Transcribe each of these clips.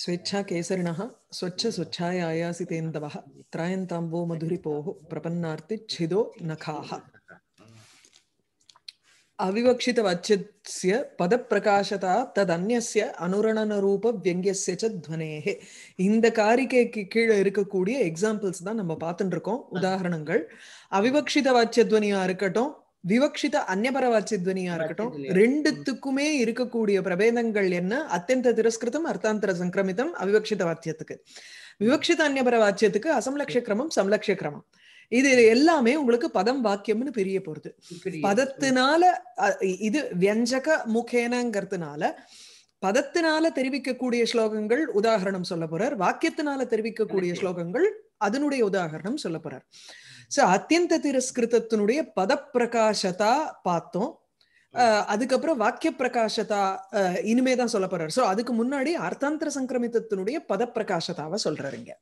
स्वेच्छा केसरिणः स्वच्छ स्वच्छाय आयासितेन्दवः त्रायन्ताम्बो मधुरिपोः प्रपन्नार्तिच्छिदो नखाः अविवक्षितवाच्यस्य पदप्रकाशता तदन्यस्य அனுரணனரூப வியங்கியஸ்ய ச துவனேஹே இந்த காரிக்கைக்கு கீழே இருக்கக்கூடிய எக்ஸாம்பிள்ஸ் தான் நம்ம பார்த்துட்டு இருக்கோம் உதாரணங்கள் அவிவக்ஷித வாச்சியத்வனியா இருக்கட்டும் விவக்ஷித அந்நியபர வாச்சியத்வனியா இருக்கட்டும் ரெண்டுத்துக்குமே இருக்கக்கூடிய பிரபேதங்கள் என்ன அத்தியந்த திரஸ்கிருதம் அர்த்தாந்தர சங்கிரமிதம் அவிவக்ஷித வாச்சியத்துக்கு விவக்ஷித அந்நியபர வாச்சியத்துக்கு அசம்லக்ஷ கிரமம் சம்லக்ஷ கிரமம் இது எல்லாமே உங்களுக்கு பதம் வாக்கியம்னு பிரிய போறது பதத்தினால இது வியஞ்சக முகேனங்கிறதுனால பதத்தினால தெரிவிக்கக்கூடிய ஸ்லோகங்கள் உதாரணம் சொல்ல போறார் வாக்கியத்தினால தெரிவிக்கக்கூடிய ஸ்லோகங்கள் அதனுடைய உதாரணம் சொல்ல போறார் சோ அத்தியந்த திரஸ்கிருதத்தினுடைய பத பிரகாசதா பார்த்தோம் அதுக்கப்புறம் வாக்கிய பிரகாசதா இனிமே தான் சொல்ல போறாரு சோ அதுக்கு முன்னாடி அர்த்தாந்தர சங்கிரமித்தத்தினுடைய பத பிரகாசதாவை சொல்றாருங்க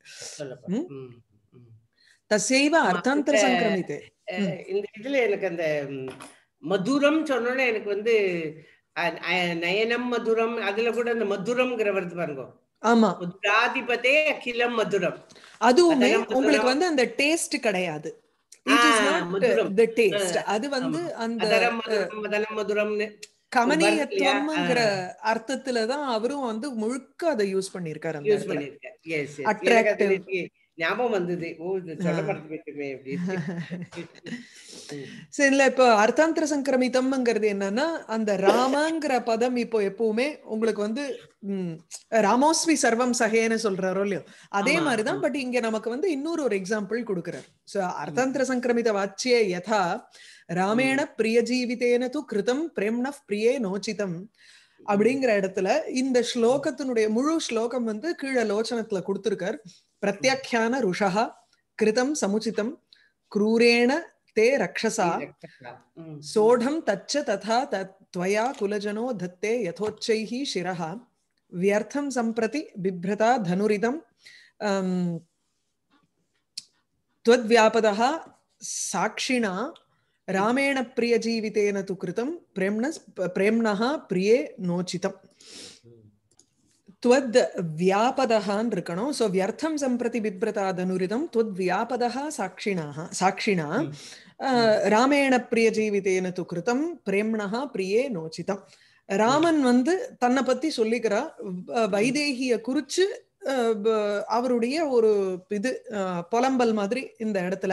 தசைவ அர்த்தாந்தர சங்கிரமித்தே இந்த இதுல எனக்கு அந்த மதுரம் சொன்னோன்னே எனக்கு வந்து நயனம் மதுரம் அதுல கூட அந்த மதுரம்ங்கிற வருது பாருங்க ஆமா மதுராதிபதே அகிலம் மதுரம் அதுவுமே உங்களுக்கு வந்து அந்த டேஸ்ட் கிடையாது அது வந்து அந்த மதுரம்னு கமனீயத்துவம்ங்கிற அர்த்தத்துலதான் அவரும் வந்து முழுக்க அதை யூஸ் பண்ணிருக்காரு யூஸ் பண்ணிருக்காரு ஞாபகம் வந்தது ஓ இது சொல்லப்படுத்துமே சரி இல்ல இப்போ அர்த்தாந்தர சங்கிரமிதம்ங்கிறது என்னன்னா அந்த ராமங்கிற பதம் இப்போ எப்பவுமே உங்களுக்கு வந்து ராமோஸ்வி சர்வம் சகேன்னு சொல்றாரோ இல்லையோ அதே மாதிரிதான் பட் இங்க நமக்கு வந்து இன்னொரு ஒரு எக்ஸாம்பிள் கொடுக்குறாரு சோ அர்த்தாந்தர சங்கிரமித வாச்சிய யதா ராமேண பிரிய ஜீவிதேன து கிருதம் பிரேம்ன பிரியே நோச்சிதம் அப்படிங்கிற இடத்துல இந்த ஸ்லோகத்தினுடைய முழு ஸ்லோகம் வந்து கீழே லோச்சனத்துல கொடுத்திருக்கார் பிரத்யாக்கியான ருஷா கிருதம் சமுச்சிதம் क्रूरेण ते रक्षसा सोढं तच्च तथा त्वया कुलजनो धत्ते यथोच्चैः शिरः व्यर्थं सम्प्रति बिभ्रता धनुरिदं त्वद्व्यापदः साक्षिणा रामेण प्रियजीवितेन तु कृतं प्रेम्ण प्रेम्णः प्रिये नोचितम् त्वद् व्यापदहान् இருக்கணும் ஸோ வியர்த்தம் சம்பிரதி பிப்ரதாதனுரிதம் त्वद् வியாபதः சாட்சிணாக சாட்சிணா ராமேண பிரிய ஜீவிதேன து கிருதம் பிரேம்ணः பிரியே நோச்சிதம் ராமன் வந்து தன்னை பத்தி சொல்லிக்கிறா வைதேகிய குறிச்சு அவருடைய ஒரு இது புலம்பல் மாதிரி இந்த இடத்துல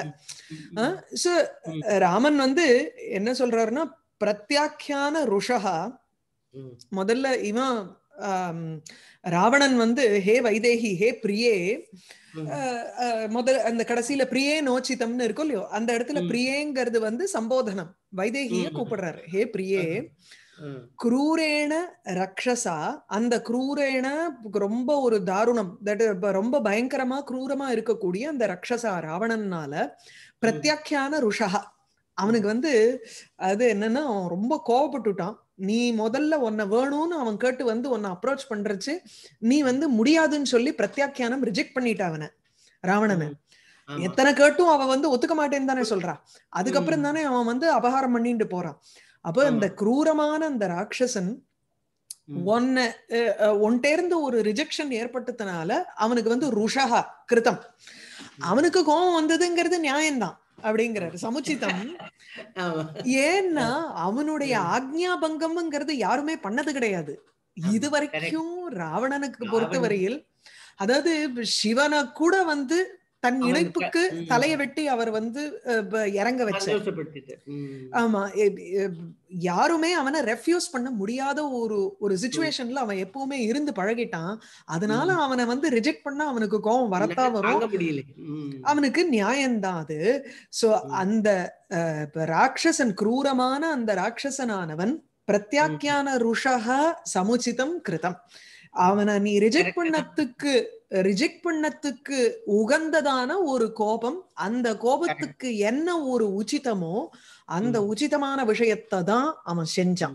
ராமன் வந்து என்ன சொல்றாருன்னா பிரத்யாக்கியான ருஷகா முதல்ல இவன் ராவணன் வந்து ஹே வைதேகி ஹே பிரியே முதல் அந்த கடைசியில பிரியே நோச்சிதம்னு இருக்கும் இல்லையோ அந்த இடத்துல பிரியேங்கிறது வந்து சம்போதனம் வைதேகிய கூப்பிடுறாரு ஹே பிரியே குரூரேன ரக்ஷசா அந்த குரூரேன ரொம்ப ஒரு தாருணம் தட் ரொம்ப பயங்கரமா குரூரமா இருக்கக்கூடிய அந்த ரக்ஷசா ராவணன்னால பிரத்யாக்கியான ருஷகா அவனுக்கு வந்து அது என்னன்னா ரொம்ப கோவப்பட்டுட்டான் நீ முதல்ல உன்னை வேணும்னு அவன் கேட்டு வந்து உன்னை அப்ரோச் பண்றச்சு நீ வந்து முடியாதுன்னு சொல்லி பிரத்யாக்கியானம் ரிஜெக்ட் பண்ணிட்ட அவனை ராவணனை எத்தனை கேட்டும் அவன் வந்து ஒத்துக்க மாட்டேன்னு தானே சொல்றான் அதுக்கப்புறம் தானே அவன் வந்து அபகாரம் பண்ணிட்டு போறான் அப்போ அந்த குரூரமான அந்த ராட்சசன் ஒன்ன ஒன்டேர்ந்து ஒரு ரிஜெக்ஷன் ஏற்பட்டதுனால அவனுக்கு வந்து ருஷகா கிருத்தம் அவனுக்கு கோபம் வந்ததுங்கிறது நியாயம்தான் அப்படிங்கிறாரு சமுச்சிதம் ஏன்னா அவனுடைய ஆக்ஞா பங்கம்ங்கிறது யாருமே பண்ணது கிடையாது இது வரைக்கும் ராவணனுக்கு பொறுத்தவரையில் அதாவது சிவனை கூட வந்து தன் இணைப்புக்கு தலைய வெட்டி அவர் வந்து இறங்க வச்சார் ஆமா யாருமே அவனை ரெஃப்யூஸ் பண்ண முடியாத ஒரு ஒரு சுச்சுவேஷன்ல அவன் எப்பவுமே இருந்து பழகிட்டான் அதனால அவனை வந்து ரிஜெக்ட் பண்ணா அவனுக்கு கோபம் வரத்தா வரும் அவனுக்கு நியாயம்தான் அது சோ அந்த ராட்சசன் குரூரமான அந்த ராட்சசனானவன் பிரத்யாக்கியான ருஷக சமுச்சிதம் கிருதம் அவனை நீ ரிஜெக்ட் பண்ணத்துக்கு ரிஜெக்ட் பண்ணத்துக்கு உகந்ததான ஒரு கோபம் அந்த கோபத்துக்கு என்ன ஒரு உச்சிதமோ அந்த உச்சிதமான விஷயத்தை தான் அவன் செஞ்சான்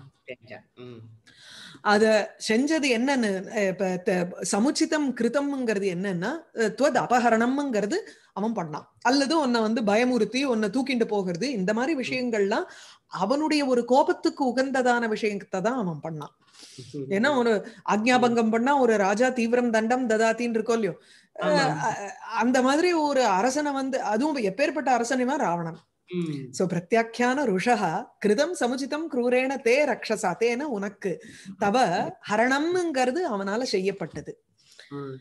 அத செஞ்சது என்னன்னு சமுச்சிதம் கிருதம்ங்கிறது என்னன்னா துவத் அபகரணம்ங்கிறது அவன் பண்ணான் அல்லது உன்னை வந்து பயமுறுத்தி உன்னை தூக்கிட்டு போகிறது இந்த மாதிரி விஷயங்கள்லாம் அவனுடைய ஒரு கோபத்துக்கு உகந்ததான விஷயத்தை தான் அவன் பண்ணான் ஏன்னா ஒரு ஆக்ஞாபங்கம் பண்ணா ஒரு ராஜா தீவிரம் தண்டம் ததாத்தின்னு இருக்கோ இல்லையோ ஆமா. அஹ் அந்த மாதிரி ஒரு அரசனை வந்து அதுவும் எப்பேற்பட்ட அரசனிவா ராவணன் ம். சோ பிரத்யாக்கியான ருஷா கிருதம் சமுச்சிதம் குரூரேண தே ரக்ஷசா தேன உனக்கு தவ ஹரணம்ங்கிறது அவனால செய்யப்பட்டது ம்.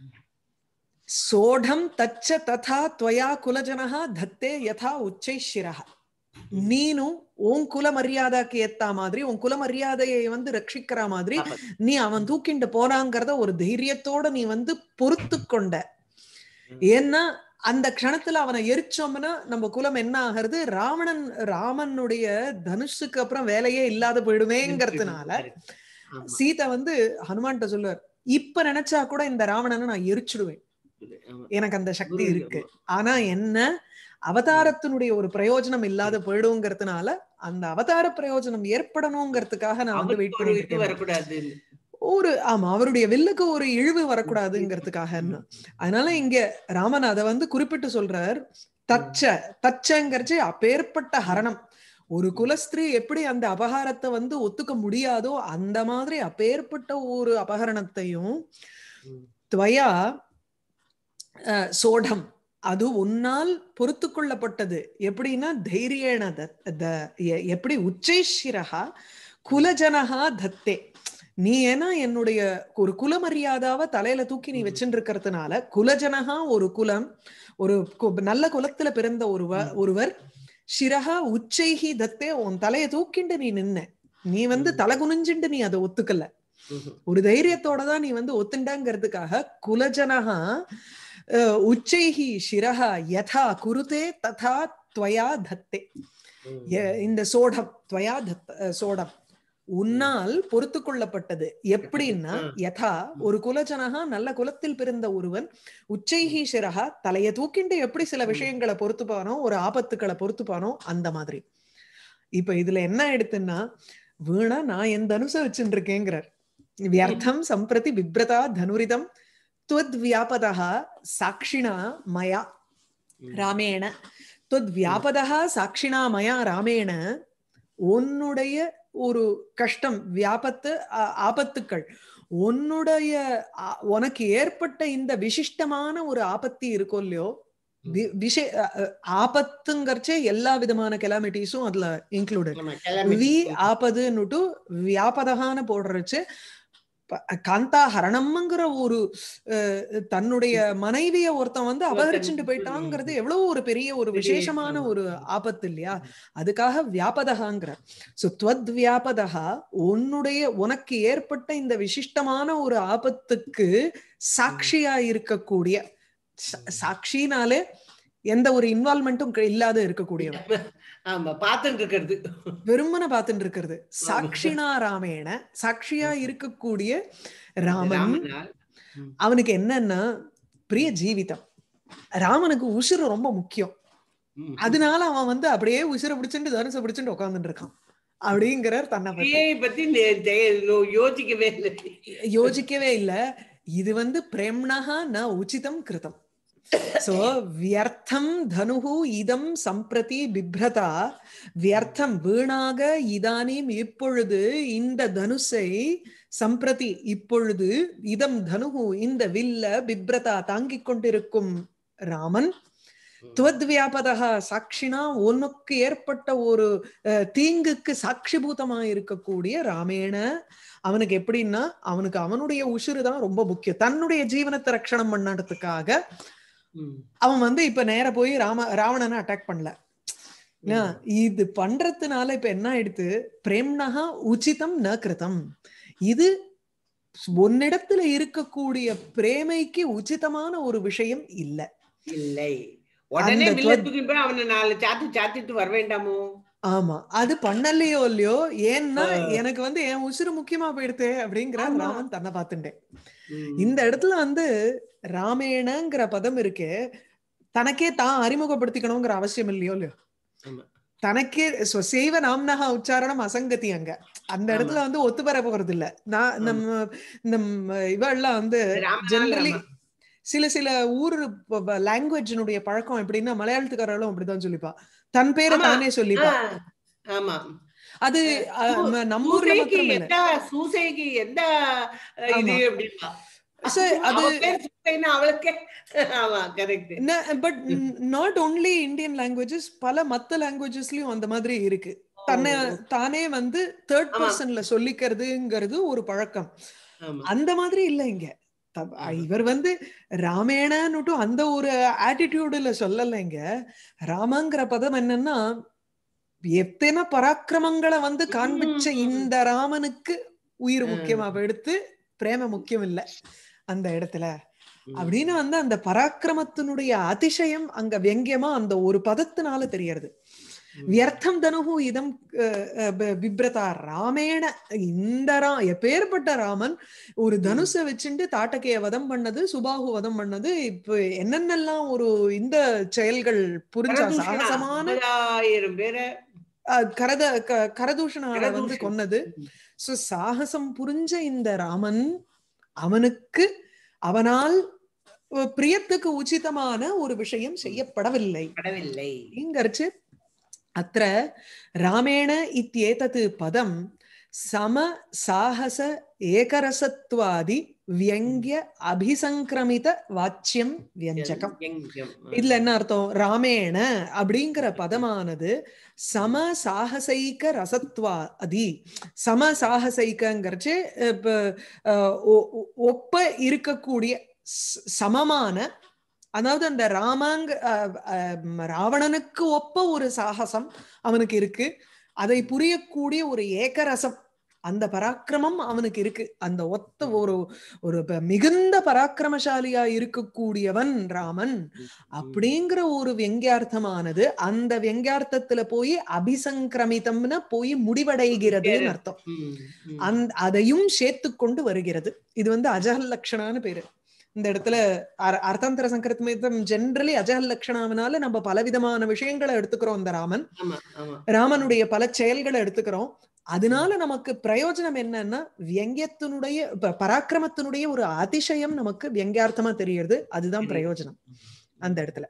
சோடம் தச்ச ததா துவயா குலஜனஹ தத்தே யதா உச்சைஷிரஹ நீனும் உன் குல மரியாதைக்கு ஏத்தா மாதிரி உன் குல மரியாதையை வந்து ரட்சிக்கிற மாதிரி ஆமா. நீ அவன் தூக்கிண்டு போறாங்கிறத ஒரு தைரியத்தோட நீ வந்து பொறுத்து கொண்ட ஏன்னா அந்த க்ஷணத்துல அவனை எரிச்சோம்னா நம்ம குலம் என்ன ஆகிறது ராவணன் ராமனுடைய தனுஷுக்கு அப்புறம் வேலையே இல்லாத போயிடுமேங்கிறதுனால ஆமா. சீதை வந்து ஹனுமான்கிட்ட சொல்லுவார் இப்ப நினைச்சா கூட இந்த ராவணனை நான் எரிச்சிடுவேன் ஆமா. எனக்கு அந்த சக்தி குரு இருக்கு ஆனா என்ன அவதாரத்தினுடைய ஒரு பிரயோஜனம் இல்லாத போயிடுங்கிறதுனால அந்த அவதார பிரயோஜனம் ஏற்படணுங்கிறதுக்காக நான் வந்து வெயிட் அவருக்கு ஒரு பண்ணிட்டு இது இருக்கேன் வரக்கூடாது ஒரு ஆமா அவருடைய வில்லுக்கு ஒரு இழிவு வரக்கூடாதுங்கிறதுக்காக அதனால இங்க ராமன் அதை வந்து குறிப்பிட்டு சொல்றார் தச்ச தச்சங்கிறச்சு அப்பேற்பட்ட ஹரணம் ஒரு குலஸ்திரீ எப்படி அந்த அபகாரத்தை வந்து ஒத்துக்க முடியாதோ அந்த மாதிரி அப்பேற்பட்ட ஒரு அபகரணத்தையும் ம். துவயா அஹ், சோடம் அது உன்னால் பொறுத்து கொள்ளப்பட்டது எப்படின்னா தைரியேன தத்- த- எ- எப்படி உச்சைஷிரஹா குலஜனஹா தத்தே நீ ஏன்னா என்னுடைய ஒரு குல மரியாதாவை தலையில தூக்கி நீ ம். வச்சுட்டு இருக்கிறதுனால குலஜனஹா ஒரு குலம் ஒரு கு- நல்ல குலத்துல பிறந்த ஒருவ ம். ஒருவர் சிரஹா உச்சைஹி தத்தே உன் தலைய தூக்கிண்டு நீ நின்ன நீ வந்து ம். தலை குனிஞ்சுண்டு நீ அதை ஒத்துக்கல ம்ஹும். ஒரு தைரியத்தோட தான் நீ வந்து ஒத்துண்டாங்கிறதுக்காக குலஜனஹா அஹ், உச்சைஹி சிரஹா யதா குருதே ததா துவயா தத்தே ம். எ- இந்த சோடம் துவயா தத் அஹ், சோடம் உன்னால் பொறுத்து கொள்ளப்பட்டது எப்படின்னா ம். யதா ஒரு குலஜனகா நல்ல குலத்தில் பிறந்த ஒருவன் உச்சைஹி சிரஹா தலைய தூக்கிண்டு எப்படி சில ம். விஷயங்களை பொறுத்துப்பானோ ஒரு ஆபத்துக்களை பொறுத்துப்பானோ அந்த மாதிரி இப்ப இதுல என்ன எடுத்துன்னா வீணா நான் என் தனுச வச்சுட்டு இருக்கேங்கிறார் வியர்த்தம் சம்பிரதி விப்ரதா தனுரிதம் துவத் வியாபதா சாட்சிணா மயா ம். ராமேண துவத் வியாபதா சாட்சிணா மயா ராமேண உன்னுடைய ஒரு கஷ்டம் வியாபத்து ஆ- ஆபத்துக்கள் உன்னுடைய ஆ- உனக்கு ஏற்பட்ட இந்த விசிஷ்டமான ஒரு ஆபத்தி இருக்கும் இல்லையோ வி- விஷய அ- அ- ஆபத்துங்கிறச்சே எல்லா விதமான கெலாமிட்டிஸும் அதுல இன்க்ளூடட் ஆமா, calamity. வி ஆபதுன்னுட்டு வியாபதகான்னு போடுறச்சு ப- காந்தா ஹரணம்ங்கிற ஒரு அஹ், தன்னுடைய மனைவிய ஒருத்தன் வந்து அபகரிச்சுட்டு போயிட்டாங்கிறது எவ்வளவு ஒரு பெரிய ஒரு பெரிய, விசேஷமான ஆமா. ஒரு ஆபத்து இல்லையா அதுக்காக வியாபதகாங்கிற சோ துவத் வியாபதகா உன்னுடைய உனக்கு ஏற்பட்ட இந்த விசிஷ்டமான ஒரு ஆபத்துக்கு சாட்சியா இருக்கக்கூடிய சா- சாட்சினாலே எந்த ஒரு இன்வால்மெண்ட்டும் இல்லாத இருக்கக்கூடியவன் ஆமா பாத்துட்டு இருக்கிறது வெறுமனை பார்த்துட்டு இருக்கிறது சாட்சினா ராமேன சாட்சியா இருக்கக்கூடிய ராமன் ராமனால் அவனுக்கு என்னன்னா பிரிய ஜீவிதம் ராமனுக்கு உசுறு ரொம்ப முக்கியம் ம். அதனால அவன் வந்து அப்படியே உசுரை பிடிச்சிட்டு தனுசை பிடிச்சிட்டு உட்கார்ந்துட்டு இருக்கான் அப்படிங்கிறார் தன்னை பத்தி பிரியை பத்தி நே- தே- நோ- யோசிக்கவே இல்லை யோசிக்கவே இல்ல இது வந்து பிரேம்ணஹா ந உச்சிதம் கிருதம் சோ வியர்த்தம் தனுகு இதம் சம்பிரதி பிப்ரதா வியர்த்தம் வீணாக இதானீம் இப்பொழுது இந்த தனுசை சம்பிரதி இப்பொழுது இதம் தனுகு இந்த வில்ல பிப்ரதா தாங்கிக் கொண்டிருக்கும் ராமன் துவத் வியாபதா சாட்சினா உனக்கு ஏற்பட்ட ஒரு அஹ், தீங்குக்கு சாட்சிபூதமா இருக்கக்கூடிய ராமேண அவனுக்கு எப்படின்னா அவனுக்கு அவனுடைய உசுறு தான் ரொம்ப முக்கியம் தன்னுடைய ஜீவனத்தை ரட்சணம் பண்ணறதுக்காக ம். அவன் வந்து இப்ப நேர போய் ராம ராவணனை அட்டாக் பண்ணல என்ன, ம். இது பண்றதுனால இப்ப என்ன ஆயிடுத்து பிரேம்னஹா உச்சிதம் ந கிருதம் இது உன்னிடத்துல இருக்கக்கூடிய பிரேமைக்கு உச்சிதமான ஒரு விஷயம் இல்ல இல்லை உடனே அந்த வில்ல துவத்- தூக்கி போய் அவனை நாலு சாத்து சாத்திட்டு வர வேண்டாமோ ஆமா அது பண்ணலையோ இல்லையோ ஏன்னா ஆ. எனக்கு வந்து என் உசுறு முக்கியமா போயிடுதே அப்படிங்கிற ஆமா. ராமன் தன்னை பார்த்துட்டேன் ம். இந்த இடத்துல வந்து ராமேணங்கிற பதம் இருக்கு தனக்கே தான் அறிமுகப்படுத்திக்கணுங்கிற அவசியம் இல்லையோ இல்லையோ ஆமா. தனக்கே ஸ்வசைவ நாம்னஹா உச்சாரணம் அசங்கதி அங்க அந்த இடத்துல வந்து ஒத்து பெற போறது இல்ல நான் ஆமா. நம்ம நம்ம இவெல்லாம் வந்து ராமனால் ஜெனரலி ராம. சில சில ஊர் லாங்குவேஜினுடைய பழக்கம் எப்படின்னா மலையாளத்துக்காரர்களும் அப்படிதான் சொல்லிப்பா தன் பேரை ஆமா. தானே சொல்லிப்பா ஆ, ஆமா அது அஹ், ம- நம்ம ஊர்ல சூசைக்கு மாத்திரம் இல்ல எந்த சூசைக்கு எந்த அஹ், இது ஆமா. அப்படின்னா Sir, அது- அவ பேர் சூசைன்னா அவளுக்கே ஆமா correct but not only Indian languages பல மத்த லாங்குவேஜஸ்லயும் அந்த மாதிரி இருக்கு தன்னை தானே வந்து தேர்ட் ஆமா. பர்சன்ல சொல்லிக்கிறதுங்கிறது ஒரு பழக்கம் ஆமா அந்த மாதிரி இல்ல இங்க த- இவர் வந்து ராமேணன்னுட்டும் அந்த ஒரு ஆட்டிடியூடுல சொல்லல இங்க ராமங்கிற பதம் என்னன்னா எத்தனை பராக்கிரமங்களை வந்து காண்பிச்ச ம். இந்த ராமனுக்கு உயிர் ம். முக்கியமா எடுத்து பிரேம முக்கியம் இல்ல அந்த இடத்துல ம். அப்படின்னு வந்து அந்த பராக்கிரமத்தினுடைய அதிசயம் அங்க வெங்கியமா அந்த ஒரு பதத்தினால தெரியறது ம். வியர்த்தம் தனுகு இதம் அஹ், அஹ், ப- பிப்ரதா ராமேண இந்த ரா எப்பேற்பட்ட ராமன் ஒரு தனுஷை வச்சுட்டு தாட்டகைய வதம் பண்ணது சுபாகு வதம் பண்ணது இப்ப என்னென்னலாம் ஒரு இந்த செயல்கள் புரிஞ்சா கரதூஷணா, சாகசமான ஐம்பதாயிரம் பேரை அஹ், கரத க- கரதூஷணால வந்து கரதூஷணம். கொன்னது ம். சோ சாகசம் புரிஞ்ச இந்த ராமன் அவனுக்கு அவனால் அஹ், பிரியத்துக்கு உச்சிதமான ஒரு விஷயம் செய்யப்படவில்லை படவில்லை இங்கர்ச்சு அत्र ராமேண இत्येतत् பதம் சம சாகச ஏகரசத்வாதி வியங்கிய அபிசங்கிரமித வாச்சியம் வியஞ்சகம் எங்கம். இதுல என்ன அர்த்தம் ராமேண அப்படிங்கிற பதமானது சம சாகசைக ரசத்வாதி சம சாகசைக்கங்கிறச்சு இப்ப அஹ், ஒ- ஒ- ஒப்ப இருக்கக்கூடிய ச- சமமான அதாவது அந்த ராமாங்க அஹ், அஹ், ராவணனுக்கு ஒப்ப ஒரு சாகசம் அவனுக்கு இருக்கு அதை புரியக்கூடிய ஒரு ஏகரசம் அந்த பராக்கிரமம் அவனுக்கு இருக்கு அந்த ஒத்த ஒரு ஒரு ப- மிகுந்த பராக்கிரமசாலியா இருக்கக்கூடியவன் ராமன் அப்படிங்கிற ஒரு வியங்கியார்த்தமானது அந்த வியங்கியார்த்தத்துல போய் அபிசங்கிரமிதம்னு போய் முடிவடைகிறதுன்னு அர்த்தம் ம், ம். அந்த அதையும் சேர்த்து கொண்டு வருகிறது இது வந்து அஜகல் லட்சணான்னு பேரு இந்த இடத்துல அர்- அர்த்தாந்தர சங்கரத்மிதம் ஜென்ரலி அஜகல் லட்சணாவினால நம்ம பலவிதமான விஷயங்களை எடுத்துக்கிறோம் இந்த ராமன் ஆமா ஆமா ராமனுடைய பல செயல்களை எடுத்துக்கிறோம் அதனால நமக்கு பிரயோஜனம் என்னன்னா வியங்கியத்தினுடைய ப- பராக்கிரமத்தினுடைய ஒரு அதிசயம் நமக்கு வியங்கியார்த்தமா தெரியுது அதுதான் தெரியுது. பிரயோஜனம் அந்த இடத்துல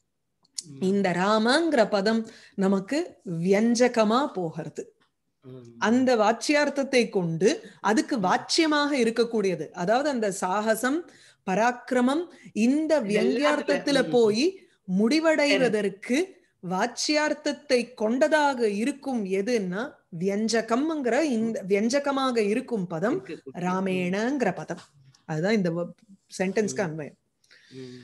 ம், இந்த ராமங்கிற பதம் நமக்கு வியஞ்சகமா போகிறது ம். அந்த வாச்சியார்த்தத்தை கொண்டு அதுக்கு வாச்சியமாக இருக்கக்கூடியது அதாவது அந்த சாகசம் பராக்கிரமம் இந்த வியங்கியார்த்தத்துல ம். போய் முடிவடைவதற்கு வாச்சியார்த்தத்தை கொண்டதாக இருக்கும் எதுன்னா வியஞ்சகம்ங்கிற இந்த வியஞ்சகமாக இருக்கும் பதம் இருக்கு. ராமேணங்கிற பதம் அதுதான் இந்த சென்டென்ஸ்க்கு அன்வயம் ம்.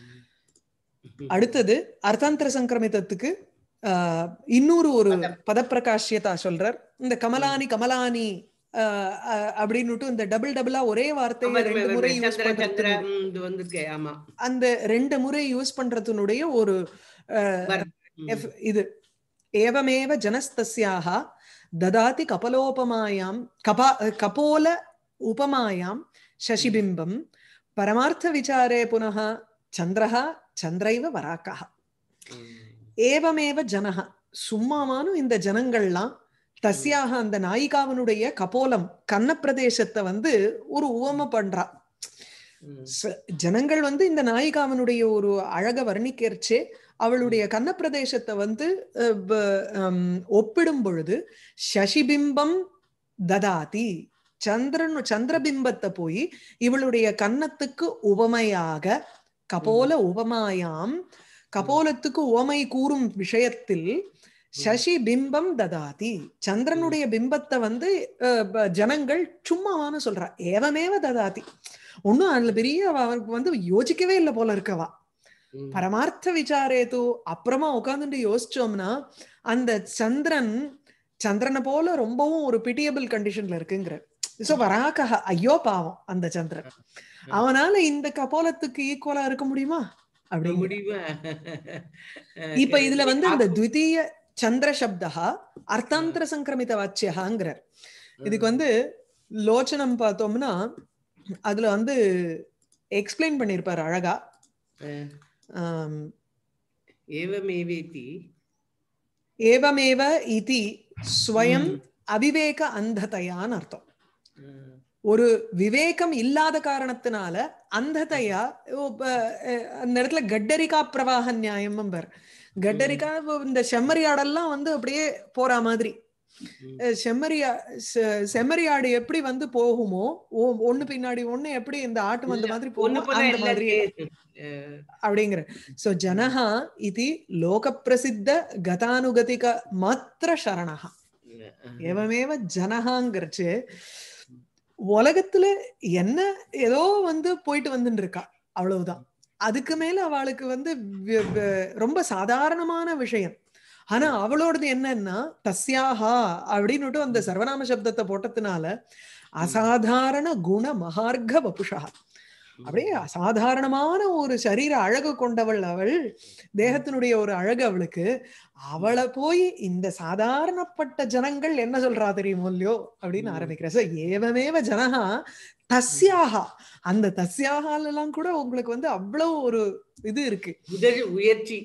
அடுத்தது அர்த்தாந்தர சங்கிரமிதத்துக்கு ஆஹ், இன்னொரு ஒரு பதம். பதப்பிரகாஷ்யதா சொல்றார் இந்த கமலானி கமலானி ஆஹ், ஆஹ், அப்படின்னுட்டு இந்த டபுள் டபுளா ஒரே வார்த்தையை ஆமா, ரெண்டு ஆமா, முறை யூஸ் சந்திர சந்திர பண்றது ம், இது வந்திருக்கு ஆமா அந்த ரெண்டு முறை யூஸ் பண்றதுனுடைய ஒரு ஆஹ், வர்- ம். எஃப்- இது ஏவமேவ ஜனஸ்தஸ்யாக ததாதி கபலோபமாயாம் கபா கபோல உபமாயாம் சசிபிம்பம் பரமார்த்த விசாரே புனः சந்திரஹ சந்திரைவ வராக்கः ம். ஏவமேவ ஜனஹ சும்மாவானும் இந்த ஜனங்கள்லாம் தஸ்யாக அந்த நாயிகாவனுடைய கபோலம் கன்ன பிரதேசத்தை வந்து ஒரு உவம பண்றா ம். ச- ஜனங்கள் வந்து இந்த நாயிகாவனுடைய ஒரு அழக வர்ணிக்கிறச்சே அவளுடைய கன்ன பிரதேசத்தை வந்து அஹ், ப- ஹம், ஒப்பிடும் பொழுது சசிபிம்பம் ததாதி சந்திரன் சந்திரபிம்பத்தை போய் இவளுடைய கன்னத்துக்கு உவமையாக கபோல உபமாயாம் கபோலத்துக்கு உவமை கூறும் விஷயத்தில் சசி பிம்பம் ததாதி சந்திரனுடைய பிம்பத்தை வந்து அஹ், ப- ஜனங்கள் சும்மாவான்னு சொல்றா ஏவமேவ ததாதி ஒண்ணும் அதுல பெரிய அவ- அவருக்கு வந்து யோசிக்கவே இல்லை போல இருக்கவா ம். பரமார்த்த விசாரேது அப்புறமா உட்காந்துட்டு யோசிச்சோம்னா அந்த சந்திரன் சந்திரனை போல ரொம்பவும் ஒரு பிட்டியபிள் கண்டிஷன்ல இருக்குங்கிற சோ வராக்கஹ ஐயோ பாவம் அந்த சந்திரன் அவனால இந்த கபோலத்துக்கு ஈக்குவலா இருக்க முடியுமா அப்படி முடிவா இப்ப இதுல வந்து இந்த த்விதீய சந்திர சப்தா அர்த்தாந்தர சங்கிரமித வாச்சியகாங்கிறார் இதுக்கு வந்து லோச்சனம் பார்த்தோம்னா அதுல வந்து எக்ஸ்பிளைன் பண்ணிருப்பாரு அழகா அஹ், ஆம், ஏவமேவேதி ஏவமேவ இதி ஸ்வயம் ம். அவிவேக அந்ததையான்னு அர்த்தம் அஹ், ஒரு விவேகம் இல்லாத காரணத்தினால அந்ததையா ஓ, ப- அஹ், அந்த இடத்துல கட்டரிகா பிரவாக நியாயம் கட்டரிகா இந்த செம்மறியாடெல்லாம் வந்து அப்படியே போற மாதிரி அஹ் செம்மறியா செ- செம்மறியாடு எப்படி வந்து போகுமோ ஒ- ஒண்ணு பின்னாடி ஒண்ணு எப்படி இந்த ஆட்டு மந்த மாதிரி ஒண்ணு போகும் போல அந்த மாதிரி எல்லாத்தையும் அப்படிங்கிற சோ ஜனஹா இது லோக பிரசித்த கதானுகதிக மாத்திர சரணஹா ஏவமேவ ஜனஹாங்கிறச்சு உலகத்துல என்ன ஏதோ வந்து போயிட்டு வந்துட்டு இருக்கா அவ்வளவுதான் அதுக்கு மேல அவளுக்கு வந்து வி- வி- ரொம்ப சாதாரணமான விஷயம் ஆனா அவளோடது என்னன்னா தஸ்யாஹா அப்படின்னுட்டு அந்த சர்வநாம சப்தத்தை போட்டதுனால அசாதாரண குண மகார்க வபுஷா அப்படியே அசாதாரணமான ஒரு சரீர அழகு கொண்டவள் அவள் தேகத்தினுடைய ஒரு அழகு அவளுக்கு அவளை போய் இந்த சாதாரணப்பட்ட ஜனங்கள் என்ன சொல்றா தெரியுமோ இல்லையோ அப்படின்னு ம். ஆரம்பிக்கிற So, ஏவமேவ ஜனஹா தஸ்யாகா அந்த தஸ்யாகால எல்லாம் கூட உங்களுக்கு வந்து அவ்வளவு ஒரு இது இருக்கு உதவி உயர்ச்சி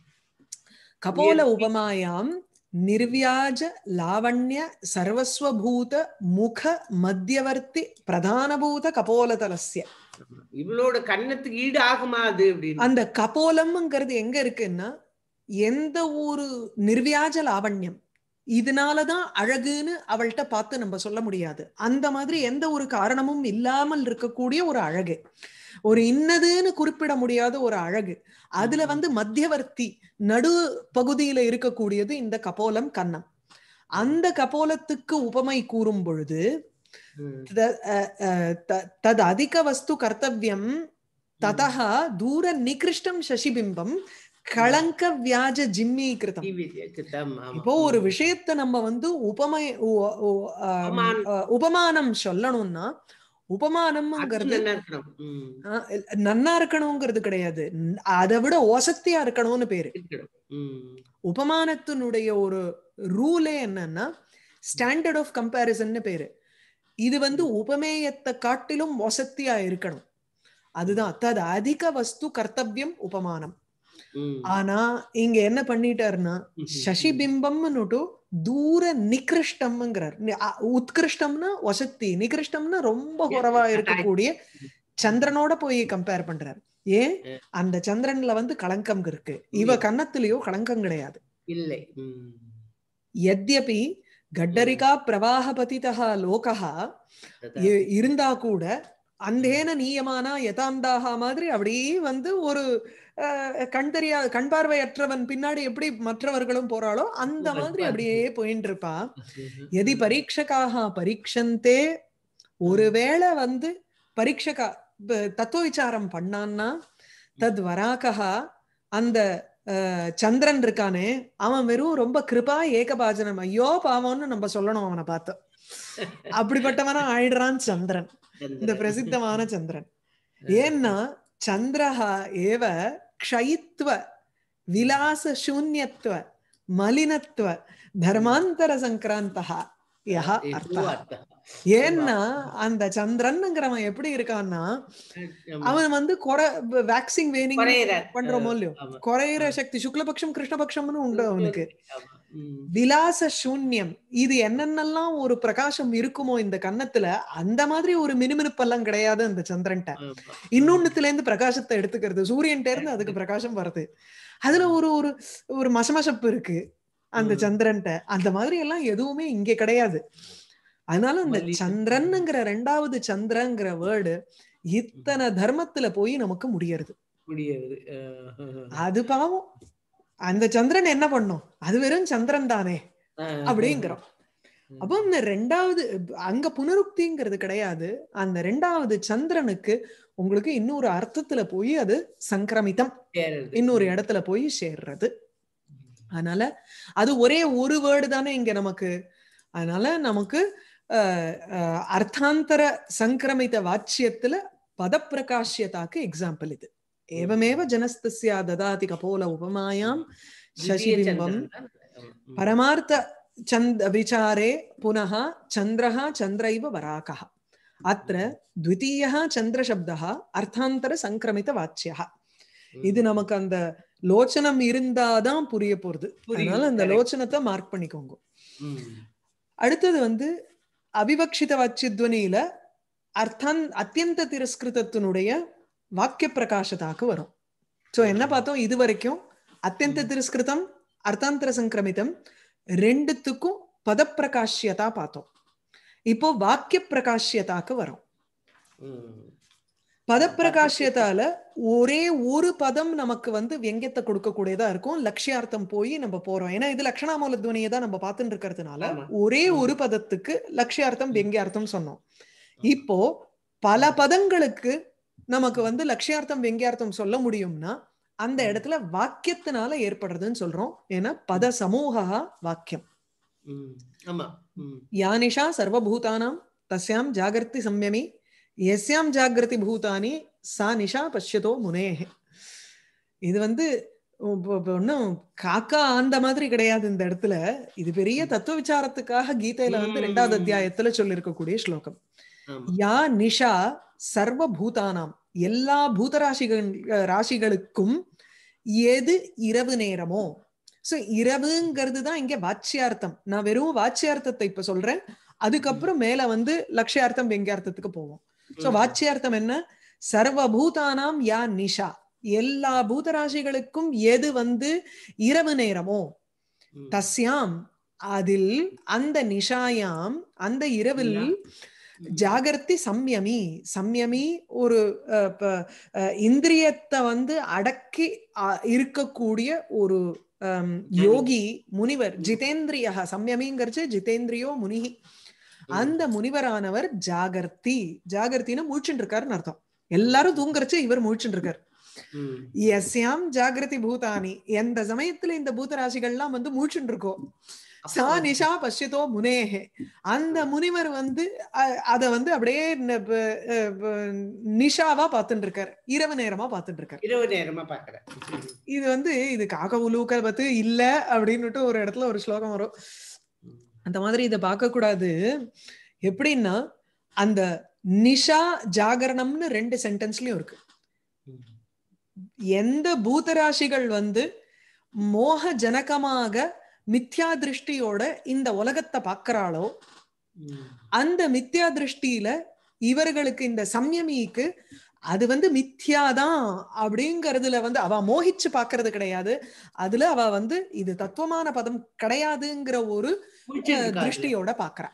கபோல உயர்த்தி. உபமாயாம் நிர்வியாஜ லாவண்ய சர்வஸ்வபூத முக மத்தியவர்த்தி பிரதானபூத கபோலதலஸ்ய இவளோட கண்ணத்துக்கு ஈடு ஆகுமா அது அப்படின்னு அந்த கபோலம்ங்கிறது எங்க இருக்குன்னா எந்த ஒரு நிர்வியாஜ லாவண்யம் இதனாலதான் அழகுன்னு அவள்கிட்ட பார்த்து நம்ம சொல்ல முடியாது அந்த மாதிரி எந்த ஒரு காரணமும் இல்லாமல் இருக்கக்கூடிய ஒரு அழகு ஒரு இன்னதுன்னு குறிப்பிட முடியாத ஒரு அழகு அதுல வந்து மத்தியவர்த்தி நடு பகுதியில இருக்கக்கூடியது இந்த கபோலம் கன்னம் அந்த கபோலத்துக்கு உபமை கூறும் பொழுது ம். த- அஹ் அஹ் த- தத் அதிக வஸ்து கர்த்தவியம் ததः தூர நிகிருஷ்டம் சசிபிம்பம் களங்க வியாஜ ஜிம்மீகிருதம் TV இருக்குதாம், ஆமா. இப்போ ஒரு விஷயத்த நம்ம வந்து உபமை உ- உ- ஆம், உபமானம். அஹ் உபமானம் சொல்லணும்னா அது உபமானம்ங்கிறது நல்லா இருக்கணும் ம். அஹ், நன்னா இருக்கணுங்கிறது கிடையாது ந- அதை விட ஒசத்தியா இருக்கணும்னு பேரு இருக்கணும் ம். உபமானத்தினுடைய ஒரு ரூலே என்னன்னா ஸ்டாண்டர்ட் ஆஃப் கம்பேரிசன்னு பேரு இது வந்து உபமேயத்தை காட்டிலும் வசத்தியா இருக்கணும் அதுதான் தது அதிக வஸ்து கர்த்தவியம் உபமானம் ம். ஆனா இங்க என்ன பண்ணிட்டாருன்னா சசிபிம்பம்னுட்டு தூர நிகிருஷ்டம்ங்கிறார் நி- அ- உத்கிருஷ்டம்னா வசத்தி நிகிருஷ்டம்னா ரொம்ப குறைவா இருக்கக்கூடிய சந்திரனோட போய் கம்பேர் பண்றார் ஏன் அந்த சந்திரன்ல வந்து களங்கம் இருக்கு இவ கன்னத்திலயோ களங்கம் கிடையாது இல்லை ம். யத்யபி கட்டரிகா பிரவாகபதிதா லோகா அதான். இ- இருந்தா கூட அந்தேன நீயமானா யதாந்தாக மாதிரி அப்படியே வந்து ஒரு அஹ், கண் தெரியா கண் பார்வையற்றவன் பின்னாடி எப்படி மற்றவர்களும் போறாளோ அந்த மாதிரி அப்படியே போயிட்டு இருப்பா எதி பரீட்சகாக பரீட்சந்தே ஒருவேளை வந்து பரீட்சகா ப- தத்துவ விசாரம் பண்ணான்னா தத் வராகா அந்த அஹ், சந்திரன் இருக்கானே அவன் வெறும் ரொம்ப கிருபா ஏகபாஜனம் ஐயோ பாவம்னு நம்ம சொல்லணும் அவனை பார்த்து அப்படிப்பட்டவனா ஆயிடுறான் சந்திரன் இந்த பிரசித்தமான சந்திரன் ஏன்னா சந்திரஹா ஏவ க்ஷயித்வ விலாச சூன்யத்துவ மலினத்துவ தர்மாந்தர சங்கிராந்தா யஹ அர்த்தா ஏன்னா அந்த சந்திரன்ங்கிறவன் எப்படி இருக்கான்னா அவன் வந்து குறை வேக்சிங் வேனிங் குறையிறார். பண்றோமோ இல்லையோ ஆமா. குறையிற சக்தி சுக்லபக்ஷம் கிருஷ்ணபக்ஷம்னு உண்டு அவனுக்கு ஆமா. ம். விலாச சூன்யம் இது என்னென்னலாம் ஒரு பிரகாசம் இருக்குமோ இந்த கன்னத்துல அந்த மாதிரி ஒரு மினுமினுப்பெல்லாம் கிடையாது அந்த சந்திரன்ட்ட ஆமா. இன்னொன்னுத்துல இருந்து பிரகாசத்தை எடுத்துக்கிறது சூரியன்ட்ட இருந்து அதுக்கு பிரகாசம் வருது அதுல ஒரு ஒரு ஒரு மசமசப்பு இருக்கு அந்த ம். சந்திரன்ட்ட அந்த மாதிரி எல்லாம் எதுவுமே இங்க கிடையாது அதனால அந்த மல்லிகை. சந்திரன்ங்கிற ரெண்டாவது சந்திரங்கிற வேர்டு இத்தனை தர்மத்துல போய் நமக்கு முடியறது முடியாது அஹ். அது பாவம் அந்த சந்திரன் என்ன பண்ணும் அது வெறும் சந்திரன் தானே அஹ். அப்படிங்கிறோம் அப்போ இந்த ரெண்டாவது அங்க புனருக்திங்கிறது கிடையாது அந்த ரெண்டாவது சந்திரனுக்கு உங்களுக்கு இன்னொரு அர்த்தத்துல போய் அது சங்கிரமிதம் சேருது. இன்னொரு இடத்துல போய் சேர்றது அதனால அது ஒரே ஒரு வேர்டு தானே இங்க நமக்கு அதனால நமக்கு அஹ், அஹ், அர்த்தாந்தர சங்கிரமித வாச்சியத்துல பதப்பிரகாஷ்யதாக்கு எக்ஸாம்பிள் இது ஏவமேவ ஜனஸ்தஸ்யா ததாதி கபோல உபமாயாம் திவ்ய சசிபிம்பம் சந்திரன் தான். ம். परमार्थ चन्द विचारे पुनः चन्द्रः चन्द्रैव वराकः अत्र द्वितीयः चन्द्रशब्दः अर्थान्तरसङ्क्रमितवाच्यः இது நமக்கு அந்த லோச்சனம் இருந்தாதான் புரிய போறது புரியுது, அதனால அந்த correct. லோச்சனத்தை மார்க் பண்ணிக்கோங்க ம். அடுத்தது வந்து அவிவக்ஷித வாச்சித்வனியில அர்த்தம் அத்தியந்த திரஸ்கிருதத்தினுடைய வாக்கிய பிரகாசத்தாக்கு வரும் சோ என்ன பார்த்தோம் இது வரைக்கும் அத்தியந்த திரஸ்கிருதம் அர்த்தாந்தர சங்கிரமிதம் ரெண்டுத்துக்கும் பதப்பிரகாஷ்யதா பார்த்தோம் இப்போ வாக்கிய பிரகாஷ்யதாக்கு வரும் ம். பதப்பிரகாஷ்யத்தால ஒரே ஒரு பதம் நமக்கு வந்து வெங்கத்தை கொடுக்கக்கூடியதா இருக்கும் லட்சியார்த்தம் போய் நம்ம போறோம் ஏன்னா இது லட்சணாமூல துவனியை தான் நம்ம பார்த்துட்டு இருக்கிறதுனால ஆமா. ஒரே ம். ஒரு பதத்துக்கு லட்சியார்த்தம் வெங்கியார்த்தம் சொன்னோம் இப்போ பல பதங்களுக்கு நமக்கு வந்து லட்சியார்த்தம் வெங்கியார்த்தம் சொல்ல முடியும்னா அந்த ம். இடத்துல வாக்கியத்தினால ஏற்படுறதுன்னு சொல்றோம் ஏன்னா பத சமூகா வாக்கியம் ம். ஆமா ம். யானிஷா சர்வபூதானாம் தஸ்யாம் ஜாகிரதி சம்யமி எஸ்யாம் ஜாகிரதி பூதானி சா நிஷா பஷ்யதோ முனேஹே இது வந்து ஒ- ஒ- ஒண்ணும் காக்கா ஆந்த மாதிரி கிடையாது இந்த இடத்துல இது பெரிய தத்துவ விசாரத்துக்காக கீதையில வந்து ரெண்டாவது ம். அத்தியாயத்துல சொல்லியிருக்கக்கூடிய ஸ்லோகம் ஆமா யா நிஷா சர்வ பூதானாம் எல்லா பூதராசிகள் ராசிகளுக்கும் எது இரவு நேரமோ சோ இரவுங்கிறது தான் இங்க வாச்சியார்த்தம் நான் வெறும் வாச்சியார்த்தத்தை இப்ப சொல்றேன் அதுக்கப்புறம் மேல வந்து லட்சியார்த்தம் வெங்கியார்த்தத்துக்கு போவோம் சோ ம். வாச்சியார்த்தம் என்ன சர்வபூதானாம் யா நிஷா எல்லா பூதராசிகளுக்கும் எது வந்து இரவு நேரமோ ம். தஸ்யாம் அதில் அந்த நிஷாயாம் அந்த இரவில் ம். ஜாகிரதி சம்யமி சம்யமி ஒரு அஹ், ப- அஹ், இந்திரியத்தை வந்து அடக்கி அஹ், இருக்கக்கூடிய ஒரு அம், யோகி முனிவர் ஜிதேந்திரிய சம்யமிங்கிறச்சு ஜிதேந்திரியோ முனிகி அந்த முனிவரானவர் ஜாகர்த்தி ஜாகர்த்தின்னு முழிச்சுட்டு இருக்காருன்னு அர்த்தம் எல்லாரும் தூங்குறச்சு இவர் முழிச்சுட்டு இருக்காரு ம். எஸ்யாம் ஜாகிரதி பூதானி எந்த சமயத்துல இந்த பூதராசிகள்லாம் வந்து முழிச்சுட்டு இருக்கோம் சா நிஷா பஷ்யதோ முனேஹே அந்த முனிவர் வந்து அ- அத வந்து அப்படியே ந- ப- அஹ் ப- நிஷாவா பார்த்துட்டு இருக்காரு இரவு நேரமா பார்த்துட்டு இருக்காரு இரவு நேரமா பாக்குறேன் ம். இது வந்து இது காக்க உலூக்க பத்து இல்ல அப்படின்னுட்டு ஒரு இடத்துல ஒரு ஸ்லோகம் வரும் அந்த மாதிரி இதை பார்க்க கூடாது எப்படின்னா அந்த நிஷா ஜாகரணம்னு ரெண்டு சென்டென்ஸ்லயும் இருக்கு ம். எந்த பூதராசிகள் வந்து மோக ஜனகமாக மித்யா திருஷ்டியோட இந்த உலகத்தை பார்க்கறாளோ ம். அந்த மித்யா திருஷ்டியில இவர்களுக்கு இந்த சம்யமிக்கு அது வந்து மித்யாதான் அப்படிங்கறதுல வந்து அவ மோகிச்சு பாக்குறது கிடையாது அதுல அவ வந்து இது தத்துவமான பதம் கிடையாதுங்கிற ஒரு முழிச்சிட்டு அஹ், இருக்கா அதுல. திருஷ்டியோட பாக்குறா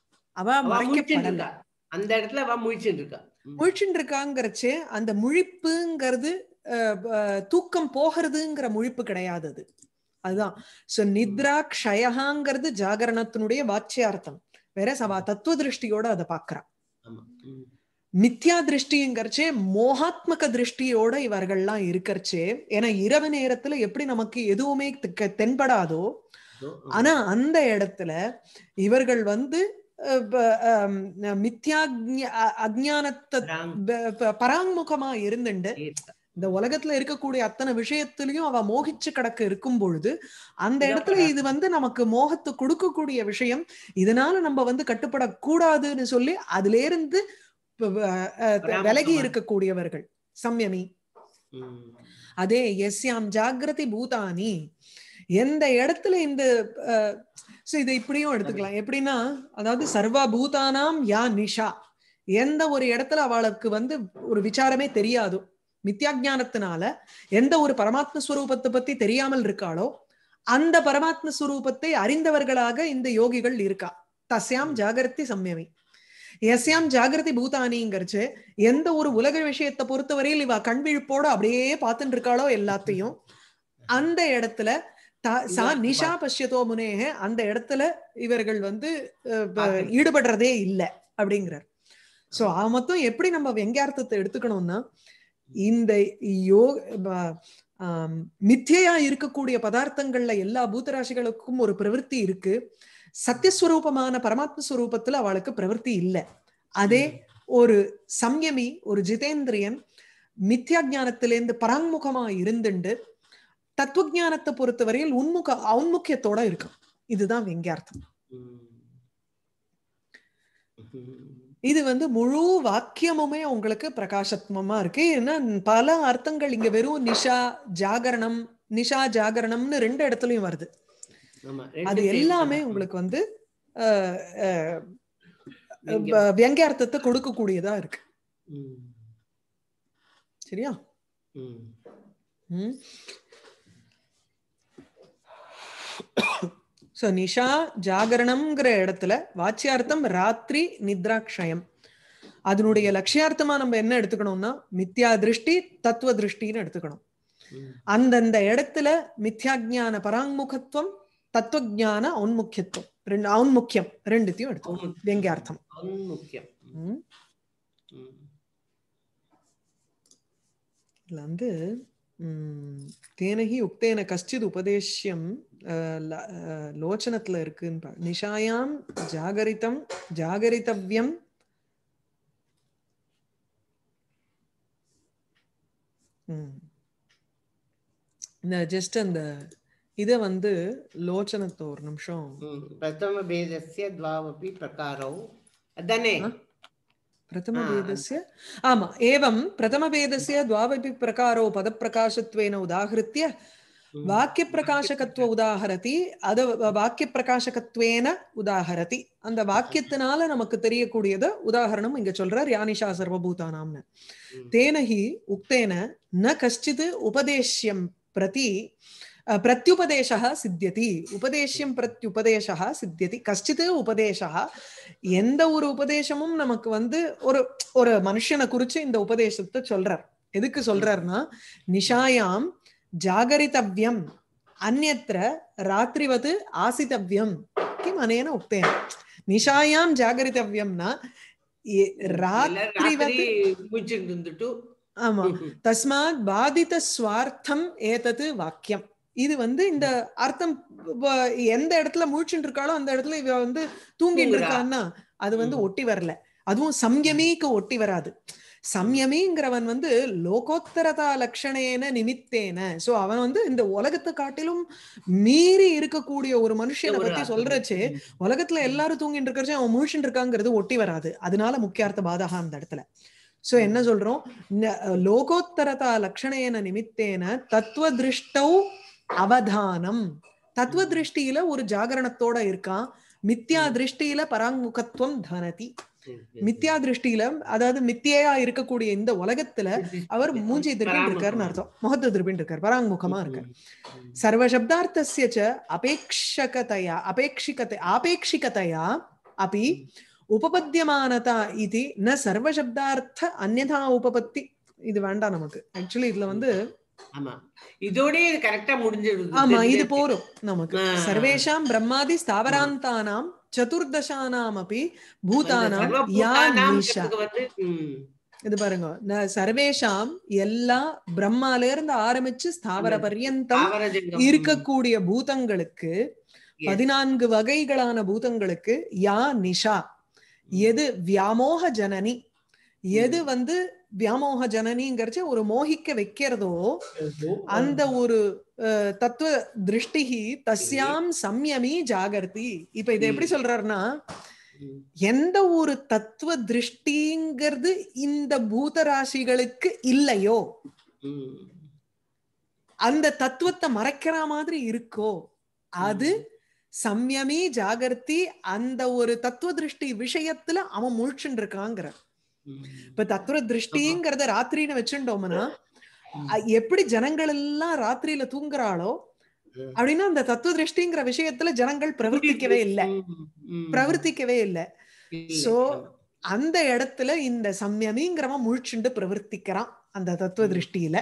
அவ அவ முழிச்சிட்டு மறைக்கப்படல இருக்கா அந்த இடத்துல அவ முழிச்சிட்டு இருக்கா ம். முழிச்சுட்டு இருக்காங்கிறச்சே அந்த முழிப்புங்கிறது அஹ், அஹ், தூக்கம் போகிறதுங்கிற முழிப்பு கிடையாது அது அதுதான் சோ நித்ரா க்ஷயகாங்கிறது ஜாகரணத்தினுடைய வாச்சியார்த்தம் வேற அவ தத்துவ திருஷ்டியோட அதை பாக்குறா ஆமா ம். மித்யா திருஷ்டிங்கிறச்சே மோகாத்மக திருஷ்டியோட இவர்கள்லாம் இருக்கறச்சே ஏன்னா இரவு நேரத்துல எப்படி நமக்கு எதுவுமே தெ- தென்படாதோ இதோ, ம். ஆனா அந்த இடத்துல இவர்கள் வந்து அஹ், ப- அம், மித்யா அஜானத்தை ராங் பராங்முகமா இருந்துண்டு ஏத்தா. இந்த உலகத்துல இருக்கக்கூடிய அத்தனை விஷயத்திலயும் அவ மோகிச்சு கிடக்க இருக்கும் பொழுது அந்த இதான் இடத்துல பராங். இது வந்து நமக்கு மோகத்தை கொடுக்கக்கூடிய விஷயம் இதனால நம்ம வந்து கட்டுப்படக்கூடாதுன்னு சொல்லி அதுல இருந்து ப- ப- அஹ், பராமுகமா. விலகி இருக்கக்கூடியவர்கள் சம்யமி ம். அதே எஸ்யாம் ஜாகிரதி பூதானி எந்த இடத்துல இந்த அஹ், so இதை இப்படியும் எடுத்துக்கலாம் எப்படின்னா அதாவது சர்வ பூதானாம் யா நிஷா எந்த ஒரு இடத்துல அவளுக்கு வந்து ஒரு விசாரமே தெரியாதோ மித்யாஜானத்தினால எந்த ஒரு பரமாத்ம ஸ்வரூபத்தை பத்தி தெரியாமல் இருக்காளோ அந்த பரமாத்ம ஸ்வரூபத்தை அறிந்தவர்களாக இந்த யோகிகள் இருக்கா தஸ்யாம் ஜாகிரதி சம்யமி எஸ்யாம் ஜாகிரதி பூதானிங்கிறச்சு எந்த ஒரு உலக விஷயத்தை பொறுத்தவரையில் இவ கண் விழிப்போட அப்படியே பார்த்துட்டு இருக்காளோ எல்லாத்தையும் அந்த இடத்துல த- சா இவ- நிஷா பஷ்யதோ முனேக அந்த இடத்துல இவர்கள் வந்து அஹ், ப- பார்க்கல. ஈடுபடுறதே இல்ல அப்படிங்கிறார் சோ அவ மொத்தம் எப்படி நம்ம வெங்கார்த்தத்தை எடுத்துக்கணும்னா இந்த யோ ப- ஆம், மித்யையா இருக்கக்கூடிய பதார்த்தங்கள்ல எல்லா பூதராசிகளுக்கும் ஒரு பிரவೃತ್ತಿ இருக்கு சத்தியஸ்வரூபமான பரமாத்ம ஸ்வரூபத்துல அவளுக்கு பிரவೃತ್ತಿ இல்ல அதே ஒரு சம்யமி ஒரு ஜிதேந்திரியன் மித்யா ஞானத்திலேருந்து பராங்முகமா இருந்துண்டு தத்துவஞானத்தை பொறுத்தவரையில் உன்முக ஔன்முக்கியத்தோட இருக்கும் இதுதான் வெங்கியார்த்தம் ம். ம். இது வந்து முழு வாக்கியமுமே உங்களுக்கு பிரகாசத்மமா இருக்கு ஏன்னா பல அர்த்தங்கள் இங்க வெறும் நிஷா ஜாகரணம் நிஷா ஜாகரணம்னு ரெண்டு இடத்துலயும் வருது ஆமா, அது ரெண்டு எல்லாமே சேர்ந்து. உங்களுக்கு வந்து அஹ், அஹ், வெங்க- ப- வியங்கியார்த்தத்தை கொடுக்கக்கூடியதா இருக்கு ம். சரியா ம். ம் சோ நிஷா ஜாகரணம்ங்கிற இடத்துல வாச்சியார்த்தம் ராத்திரி நித்ராக்ஷயம் அதனுடைய லட்சியார்த்தமா நம்ம என்ன எடுத்துக்கணும்னா மித்யா திருஷ்டி தத்துவ திருஷ்டின்னு எடுத்துக்கணும் ம். அந்தந்த இடத்துல மித்யாஜான பராங்முகத்துவம் தத்துவஜான ஔன்முக்கியத்துவம் ரெண்டு ஔன்முக்கியம் ரெண்டுத்தையும் எடுத்துக்கணும் ஔன்முக்கியம். வெங்கியார்த்தம் ஔன்முக்கியம். ம். ம். இதுல வந்து ம், தேனகி உக்தேன கஷ்டித் உபதேசியம் அஹ், ல- அஹ், லோச்சனத்துல இருக்குன்னு பா- நிஷாயாம் ஜாகரிதம் ஜாகரித்தவ்யம் ம். இந்த ஜஸ்ட் அந்த இத வந்து லோச்சனத்தை ஒரு நிமிஷம் ம். प्रथमभेदस्य द्वावपि प्रकारौ अदने ஆ? प्रथमभेदस्य आम एवं प्रथमभेदस्य द्वावपि प्रकारो पदप्रकाशत्वेन उदाहृत्य வாக்கியப்பிரகாசகத்துவ உதாகரதி அத வாக்கியப்பிரகாசகத்துவேன உதாகரதி அந்த வாக்கியத்தினால நமக்கு தெரியக்கூடியத உதாகரணம் இங்க சொல்றார் யானிஷா சர்வபூதானாம்னு ம். தேனஹி உக்தேன ந கஷ்டித் உபதேஷ்யம் பிரதி அஹ், பிரத்யுபதேசः சித்தியதி உபதேஷ்யம் பிரத்யுபதேசः சித்தியதி கஷ்டித் உபதேசः எந்த ஒரு உபதேசமும் நமக்கு வந்து ஒரு ஒரு மனுஷனை குறிச்சு இந்த உபதேசத்தை சொல்றார் எதுக்கு சொல்றாருன்னா நிஷாயாம் ஜாகரித்தவ்யம் அந்நத்திர ராத்திரிவது ஆசித்தவ்யம் கிம் அனேன உக்தேன நிஷாயாம் ஜாகரித்தவ்யம்னா எ- எல்லாரும் ராத்திரிவது ராத்திரி முழிச்சுட்டு இருந்துட்டு ஆமா தஸ்மாத் பாதித ஸ்வார்த்தம் ஏதது வாக்கியம் இது வந்து இந்த அர்த்தம் வ- எந்த இடத்துல முழிச்சுட்டு இருக்காளோ அந்த இடத்துல இவ வந்து தூங்கிட்டு தூங்குறா. இருக்கான்னா அது வந்து ம். ஒட்டி வரல அதுவும் சம்யமிக்கு ஒட்டி வராது சம்யமிங்கிறவன் வந்து லோகோத்தரதா லட்சணேன நிமித்தேன சோ அவன் வந்து இந்த உலகத்தை காட்டிலும் மீறி இருக்கக்கூடிய ஒரு மனுஷனை ஒரு பத்தி ஆத்மா. சொல்றச்சு ம். உலகத்துல எல்லாரும் தூங்கிட்டு இருக்கிறச்சு அவன் முழிச்சுட்டு இருக்காங்கிறது ஒட்டி வராது அதனால முக்கியார்த்த பாதகா அந்த இடத்துல சோ என்ன சொல்றோம் ந- லோகோத்தரதா லட்சணேன நிமித்தேன தத்துவ திருஷ்டௌ அவதானம் தத்துவ திருஷ்டியில ஒரு ஜாகரணத்தோட இருக்கான் மித்யா திருஷ்டியில பராங்முகத்துவம் தனதி மித்யா திருஷ்டியில அதாவது மித்தியா இருக்கக்கூடிய இந்த உலகத்துல அவர் மூஞ்சி திருப்பின்னு இருக்காருன்னு அர்த்தம் முகத்தை திருப்பின்னு இருக்கார் பராங்முகமா இருக்கார் सर्वशब्दार्थस्य च अपेक्षकतया अपेक्षिकते आपेक्षिकतया अपि உபபத்தியமானதா இது ந சர்வசப்தார்த்த அந்யதா உபபத்தி இது வேண்டாம் நமக்கு ஆக்சுவலி இதுல வந்து ஆமா இதோடயே இது கரெக்டா முடிஞ்சிருது ஆமா இது தெரிஞ்சிருச்சு. போரும் நமக்கு ஆ. சர்வேஷாம் பிரம்மாதி ஸ்தாவராந்தானாம் சதுர்தசானாம் அப்படி அந்த பூதானாம் யா சர்வபூதானாம் நிஷா ங்கிறதுக்கு வந்து ம், இது பாருங்க ந- சர்வேஷாம் எல்லா பிரம்மால இருந்து ஆரம்பிச்சு ஸ்தாவர அந்த பர்யந்தம் தாவரஜங்கம். இருக்கக்கூடிய பூதங்களுக்கு Yes. பதினான்கு வகைகளான பூதங்களுக்கு யா நிஷா எது வியாமோக ஜனனி எது வந்து வியாமோக ஜனனிங்கிறச்சு ஒரு மோகிக்க வைக்கிறதோ அந்த ஒரு அஹ், தத்துவ திருஷ்டிகி தஸ்யாம் சம்யமி ஜாகர்த்தி இப்ப இதை எப்படி சொல்றாருன்னா ம், எந்த ஒரு தத்துவ திருஷ்டிங்கிறது இந்த பூதராசிகளுக்கு இல்லையோ ம், அந்த தத்துவத்தை மறைக்கிற மாதிரி இருக்கோ அது சம்யமி ஜாகர்த்தி அந்த ஒரு தத்துவ திருஷ்டி விஷயத்துல அவன் முழிச்சுட்டு இருக்காங்கிற ம். இப்ப தத்துவ திருஷ்டிங்கிறத ராத்திரின்னு வச்சுட்டோம்னா அ- எப்படி ஜனங்கள் எல்லாம் ராத்திரியில தூங்குறாளோ ம். அப்படின்னா அந்த தத்துவ திருஷ்டிங்கிற விஷயத்துல ஜனங்கள் பிரவர்த்திக்கவே இல்லை ம், ம். பிரவர்த்திக்கவே இல்லை இல்ல. So, அந்த இடத்துல இந்த சம்யமிங்கிறவன் முழிச்சுண்டு பிரவர்த்திக்கிறான் அந்த தத்துவ திருஷ்டியில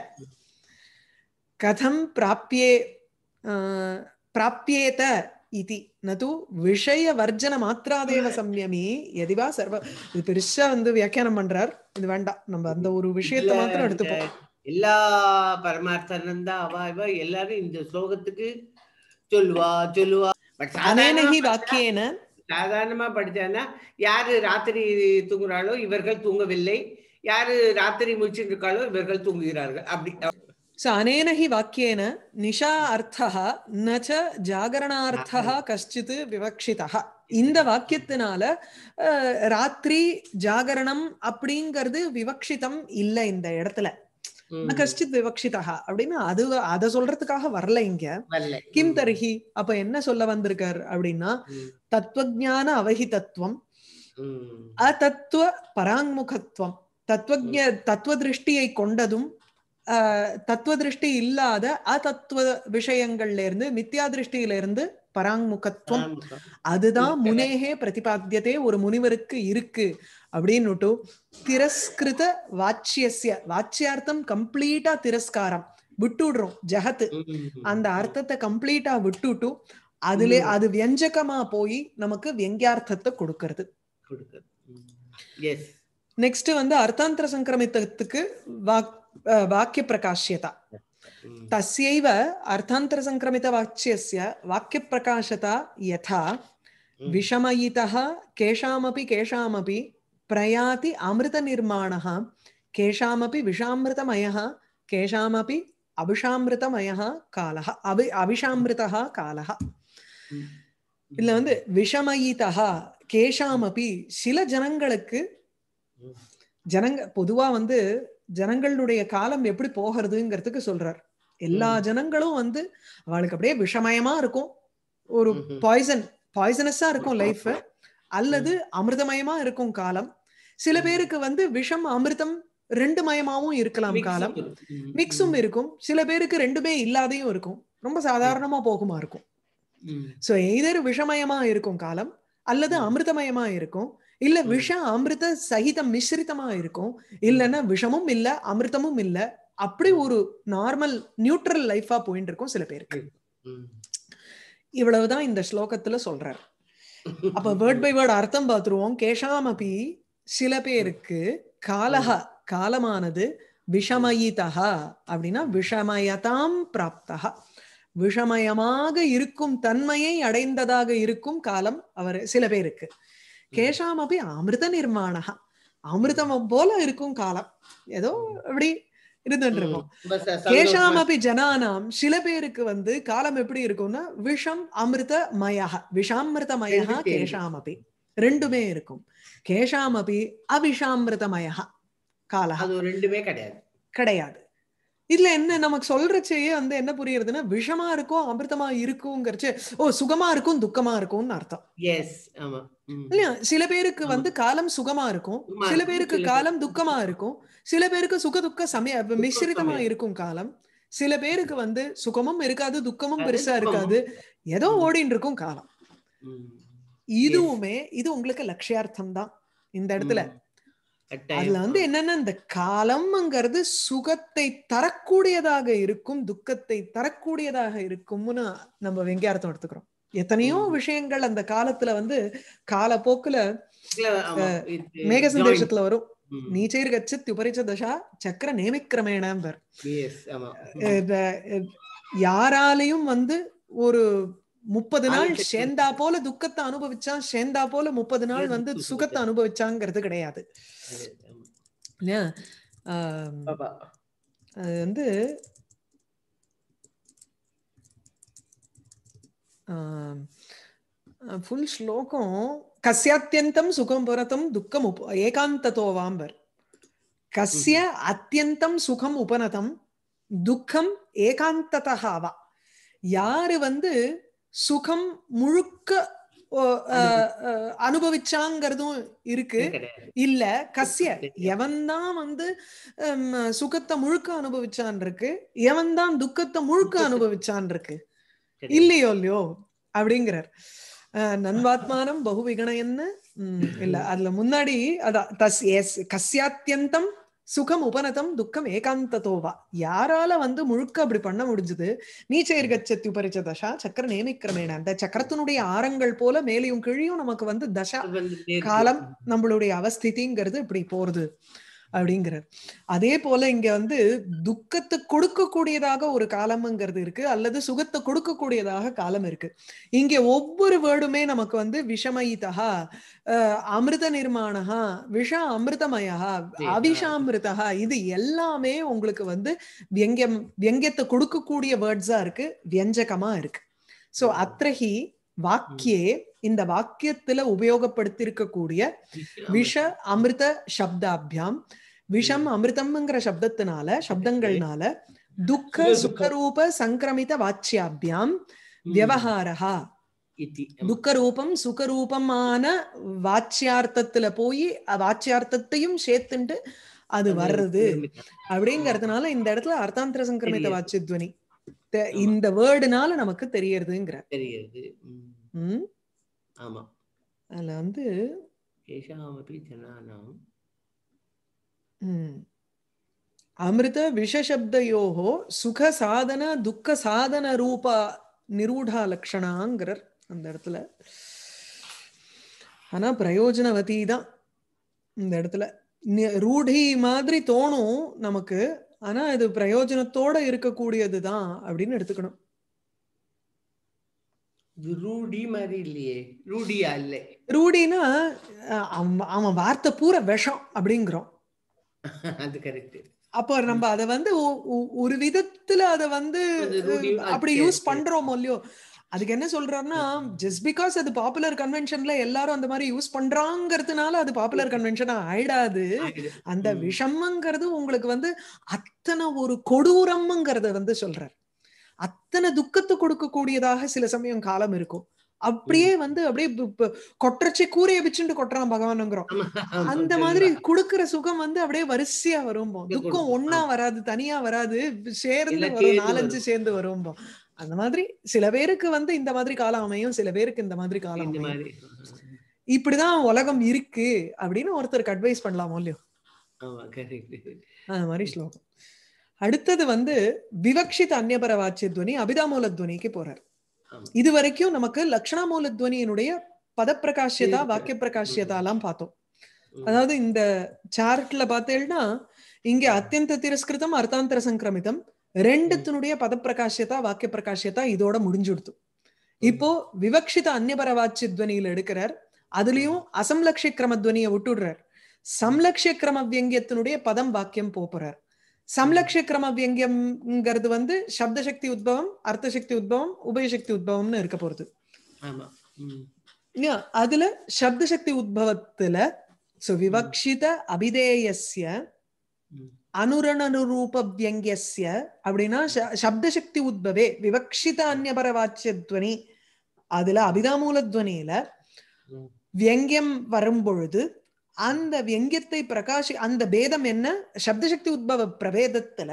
கதம் பிராப்பியே ஆஹ், பிராப்பியேத இதி நது விஷய வர்ஜன மாத்திராதேவ சம்யமி எதிவா சர்வ இது பெருசா வந்து வியாக்கியானம் பண்றார் இது வேண்டாம் நம்ம அந்த ஒரு விஷயத்தை இல்ல, மாத்திரம் எடுத்துப்போம் இந்த எல்லா பரமார்த்தனந்தா அவ இவ எல்லாரும் இந்த ஸ்லோகத்துக்கு சொல்லுவா சொல்லுவா பட் அனேனஹி வாக்கியேன சாதாரணமா படிச்சான்னா யாரு ராத்திரி தூங்குறாளோ இவர்கள் தூங்கவில்லை யாரு ராத்திரி முடிச்சுட்டு இருக்காளோ இவர்கள் தூங்குகிறார்கள் அப்படி சோ அனேன ஹி வாக்கியேன நிஷா அர்த்தः ந ச ஜாகரணார்த்தः கஷ்டித் விவக்ஷிதः இந்த வாக்கியத்தினால அஹ், ராத்திரி ஜாகரணம் அப்படிங்கிறது விவக்ஷிதம் இல்ல இந்த இடத்துல ம், ந கஷ்டித் விவக்ஷிதா அப்படின்னு அது அத சொல்றதுக்காக வரல இங்க வரல. கிம் ம், தர்ஹி அப்ப என்ன சொல்ல வந்திருக்கார் அப்படின்னா ம், தத்துவஜான அவஹிதத்துவம் ம், அதத்துவ பராங்முகத்துவம் தத்துவஜ தத்துவ திருஷ்டியை கொண்டதும் ஆஹ், தத்துவ திருஷ்டி இல்லாத அதத்துவ விஷயங்கள்ல இருந்து மித்யா திருஷ்டியில இருந்து பராங்முகத்துவம் அதுதான் முனேகே பிரதிபாத்தியதே ஒரு முனிவருக்கு இருக்கு அப்படின்னுட்டு திரஸ்கிருத வாச்சியசிய வாச்சியார்த்தம் கம்ப்ளீட்டா திரஸ்காரம் விட்டுடுறோம் ஜெகத்து அந்த அர்த்தத்தை கம்ப்ளீட்டா விட்டுட்டு அதுல அது வியஞ்சகமா போய் நமக்கு வியங்கியார்த்தத்தை கொடுக்கறது நெக்ஸ்ட் வந்து அர்த்தாந்தர சங்கிரமித்தத்துக்கு வாக்கிய பிரகாஷ்யதா तस्यैव अर्थान्तरसङ्क्रमितवाच्यस्य वाक्यप्रकाशता यथा विषमयितः केषामपि केषामपि प्रयाति अमृतनिर्माणः केषामपि विषामृतमयः केषामपि அபிஷாமிருதமய காலஹ அபி அபிஷாமிருதா காலஹ இதுல வந்து விஷமயிதா கேஷாமபி சில ஜனங்களுக்கு ஜனங்க பொதுவா வந்து ஜனங்களுடைய காலம் எப்படி போகிறதுங்கிறதுக்கு சொல்றார் எல்லா ஜனங்களும் வந்து அவளுக்கு அப்படியே விஷமயமா இருக்கும் ஒரு பாய்சன் பாய்சனஸா இருக்கும் லைஃப் அல்லது அமிர்தமயமா இருக்கும் காலம் சில பேருக்கு வந்து விஷம் அமிர்தம் ரெண்டு மயமாவும் இருக்கலாம் காலம் மிக்ஸும் இருக்கும் சில பேருக்கு ரெண்டுமே இல்லாதையும் இருக்கும் ரொம்ப சாதாரணமா போகுமா இருக்கும் சோ எய்தர் விஷமயமா இருக்கும் காலம் அல்லது அமிர்தமயமா இருக்கும் இல்ல விஷ அமிர்த சகிதம் மிஸ்ரிதமா இருக்கும் இல்லைன்னா விஷமும் இல்ல அமிர்தமும் இல்ல அப்படி ஒரு நார்மல் நியூட்ரல் லைஃபா போயிட்டு இருக்கும் சில பேருக்கு இவ்வளவுதான் இந்த ஸ்லோகத்துல சொல்றாரு அப்ப வேர்ட் பை வேர்ட் அர்த்தம் பார்த்துருவோம் கேஷாமபி சில பேருக்கு காலக காலமானது விஷமயிதா அப்படின்னா விஷமயதாம் பிராப்தா விஷமயமாக இருக்கும் தன்மையை அடைந்ததாக இருக்கும் காலம் அவர் சில பேருக்கு கேஷாமபி அமிர்த நிர்மாணா அமிர்தம் போல இருக்கும் காலம் ஏதோ அப்படி இருந்துட்டு இருக்கும் கேஷாமபி ஜனானாம் சில பேருக்கு வந்து காலம் எப்படி இருக்கும்னா விஷம் அமிர்த மயா விஷாமிருத மயா கேஷாமபி ரெண்டுமே இருக்கும் கேஷாமபி அவிஷாமிருதமயா காலா அது ரெண்டுமே கிடையாது கிடையாது இதுல என்ன நமக்கு சொல்றச்சேயே வந்து என்ன புரியுறதுன்னா விஷமா இருக்கும் அமிர்தமா இருக்குங்கிறச்சு ஓ சுகமா இருக்கும் துக்கமா இருக்கும்னு அர்த்தம் எஸ் ஆமா இல்லையா சில பேருக்கு வந்து காலம் சுகமா இருக்கும் சில பேருக்கு காலம் துக்கமா இருக்கும் சில பேருக்கு சுக துக்க சமய மிஸ்ரிதமா இருக்கும் காலம் சில பேருக்கு வந்து சுகமும் இருக்காது துக்கமும் பெருசா இருக்காது ஏதோ ஓடின்னு இருக்கும் காலம் இதுவுமே இது உங்களுக்கு லட்சியார்த்தம் தான் இந்த இடத்துல அதுல வந்து என்னன்னா இந்த காலம்ங்கிறது சுகத்தை தரக்கூடியதாக இருக்கும் துக்கத்தை தரக்கூடியதாக இருக்கும்னு நம்ம வெங்கியார்த்தம் எடுத்துக்கிறோம் எத்தனையோ விஷயங்கள் அந்த காலத்துல வந்து காலப்போக்குல மேக சந்தேஷத்துல வரும் நீச்சைர் கச்சித் உபரிச்ச தசா சக்கர நேமிக்கிரமேணம்பர் யாராலையும் வந்து ஒரு முப்பது நாள் சேர்ந்தா போல துக்கத்தை அனுபவிச்சான் சேர்ந்தா போல முப்பது நாள் வந்து சுகத்தை அனுபவிச்சாங்கிறது கிடையாது அது வந்து ஃபுல் ஸ்லோகம் கஸ்யாத்தியந்தம் சுகம் புரதம் துக்கம் உப ஏகாந்ததோ வாம்பர் கஸ்ய அத்தியந்தம் சுகம் உபனதம் துக்கம் ஏகாந்ததாவா யாரு வந்து சுகம் முழுக்க அனுபவிச்சாங்கிறதும் இருக்கு இல்ல கசிய எவன் தான் வந்து சுகத்தை முழுக்க அனுபவிச்சான் இருக்கு எவன் தான் துக்கத்தை முழுக்க அனுபவிச்சான் இருக்கு இல்லையோ இல்லையோ அப்படிங்கிறார் நன்வாத்மானம் பகு விகணையன்னு இல்ல அதுல முன்னாடி அதான் தஸ் எஸ் கஸ்யாத்தியந்தம் சுகம் உபனதம் துக்கம் ஏகாந்ததோவா யாரால வந்து முழுக்க அப்படி பண்ண முடிஞ்சது நீச்சைர் கச்சத்தி உபரிச்ச தசா சக்கர நேமிக்கிரமேன அந்த சக்கரத்தினுடைய ஆரங்கள் போல மேலையும் கீழியும் நமக்கு வந்து தசா காலம் நம்மளுடைய அவஸ்திதிங்கிறது இப்படி போறது அப்படிங்கிறார் அதே போல இங்க வந்து துக்கத்தை கொடுக்கக்கூடியதாக ஒரு காலம்ங்கிறது இருக்கு அல்லது சுகத்தை கொடுக்கக்கூடியதாக காலம் இருக்கு இங்க ஒவ்வொரு வேர்டுமே நமக்கு வந்து விஷமயிதா அமிர்த நிர்மாணா விஷ அமிர்தமயா அவிஷாமிருதா இது எல்லாமே உங்களுக்கு வந்து வியங்கியம் வியங்கியத்தை கொடுக்கக்கூடிய வேர்ட்ஸா இருக்கு வியஞ்சகமா இருக்கு சோ அத்ரஹி வாக்கியே இந்த வாக்கியத்துல உபயோகப்படுத்திருக்கக்கூடிய விஷ அமிர்த சப்தாபியாம் விஷம் அமிர்தம்ங்கிற சப்தத்தினால சப்தங்கள்னால துக்க சுக்கரூப சங்கிரமித வாச்சியாபியாம் வியவஹாரஹா துக்கரூபம் சுகரூபமான வாச்சியார்த்தத்துல போய் வாச்சியார்த்தத்தையும் சேர்த்துண்டு அது வர்றது அப்படிங்கறதுனால இந்த இடத்துல அர்த்தாந்திர சங்கிரமித வாச்சித்வனி தெ- ஆமா. இந்த வேர்டுனால நமக்கு தெரியறதுங்கிற தெரியுது ம். ம் ஆமா அதுல வந்து ஏஷாமபி ஜனானாம் ம். அமிர்த விஷசப்தயோகோ சுக சாதன துக்க சாதன ரூப நிரூடா லக்ஷணாங்கிறார் அந்த இடத்துல ஆனா பிரயோஜனவதி தான் இந்த இடத்துல நி- ரூಢி மாதிரி தோணும் நமக்கு ஆனா இது பிரயோஜனத்தோட இருக்கக்கூடியது தான் அப்படின்னு எடுத்துக்கணும் இது ரூடி மாதிரி இல்லையே ரூடியா இல்லை ரூடினா அஹ், அவன் அவன் வார்த்தை பூரா விஷம் அப்படிங்கிறோம் அது கரெக்ட் அப்போ நம்ம அத வந்து ஒ- ஒ- ஒரு விதத்துல அத வந்து அது ரூடி- அஹ், அப்படி சரி, யூஸ் சரி. பண்றோமோ இல்லையோ அதுக்கு என்ன சொல்றாருன்னா ஜஸ்ட் பிகாஸ் அது பாப்புலர் கன்வென்ஷன்ல எல்லாரும் அந்த மாதிரி யூஸ் பண்றாங்கிறதுனால அது பாப்புலர் கன்வென்ஷனா ஆயிடாது அந்த ம். விஷமங்கிறது உங்களுக்கு வந்து அத்தனை ஒரு கொடூரம்ங்கிறத வந்து சொல்றார் அத்தனை துக்கத்தை கொடுக்கக்கூடியதாக சில சமயம் காலம் இருக்கும் அப்படியே வந்து அப்படியே ப- ப- கொட்டுறச்சு கூரைய பிச்சுண்டு கொட்டுறான் பகவானுங்கிறோம் ஆமா, ஆமா, அந்த கண்டிப்பா. மாதிரி குடுக்கிற சுகம் வந்து அப்படியே வரிசையா வரும்போ இது துக்கம் கொடுக்கும். ஒன்னா ஆமா. வராது தனியா வராது சேர்ந்து எல்லாம் வரும் சேர்ந்து நாலஞ்சு வரும். சேர்ந்து வரும்போ அந்த மாதிரி சில பேருக்கு வந்து இந்த மாதிரி காலம் அமையும் சில பேருக்கு இந்த மாதிரி காலம் இந்த அமையும் மாதிரி இப்படிதான் உலகம் இருக்கு அப்படின்னு ஒருத்தருக்கு அட்வைஸ் பண்ணலாமோ இல்லையோ ஆமா கரெக்ட் அந்த மாதிரி ஸ்லோகம் அடுத்தது வந்து விவக்ஷித அந்நியபர வாச்சிய துவனி அபிதாமூல துவனிக்கு போறார் ஆமா. இது வரைக்கும் நமக்கு லக்ஷணாமூல துவனியினுடைய பதப்பிரகாஷ்யதா இருக்கு. வாக்கிய பிரகாஷ்யதா எல்லாம் பார்த்தோம் ம். அதாவது இந்த சார்ட்ல பார்த்தேன்னா இங்க ம். அத்தியந்த திரஸ்கிருதம் அர்த்தாந்தர சங்கிரமிதம் ரெண்டுத்தினுடைய பதப்பிரகாஷ்யதா வாக்கிய பிரகாஷ்யதா இதோட முடிஞ்சுடுத்து இப்போ விவக்ஷித அந்நியபர வாச்சிய துவனியில எடுக்கிறார் அதுலயும் அசம்லக்ஷ கிரம துவனியை விட்டுடுறார் சம்லக்ஷ கிரம வியங்கியத்தினுடைய பதம் வாக்கியம் போறார் சம்லக்ஷ கிரம வியங்கியம்ங்கிறது வந்து சப்தசக்தி உத்பவம் அர்த்தசக்தி உத்பவம் உபயசக்தி உத்பவம்னு இருக்க போறது ஆமா ம். இல்லையா? அதுல சப்தசக்தி உத்பவத்துல சோ விவக்ஷித அபிதேயஸ்ய ம். அனுரணனுரூப வியங்கியஸ்ய அப்படின்னா ச- சப்தசக்தி உத்பவே விவக்ஷித அந்நியபர வாச்சியத்வனி அதுல அபிதாமூல துவனியில ம். வியங்கியம் வரும் பொழுது அந்த வியங்கியத்தை பிரகாஷி அந்த பேதம் என்ன சப்தசக்தி உத்பவ பிரபேதத்துல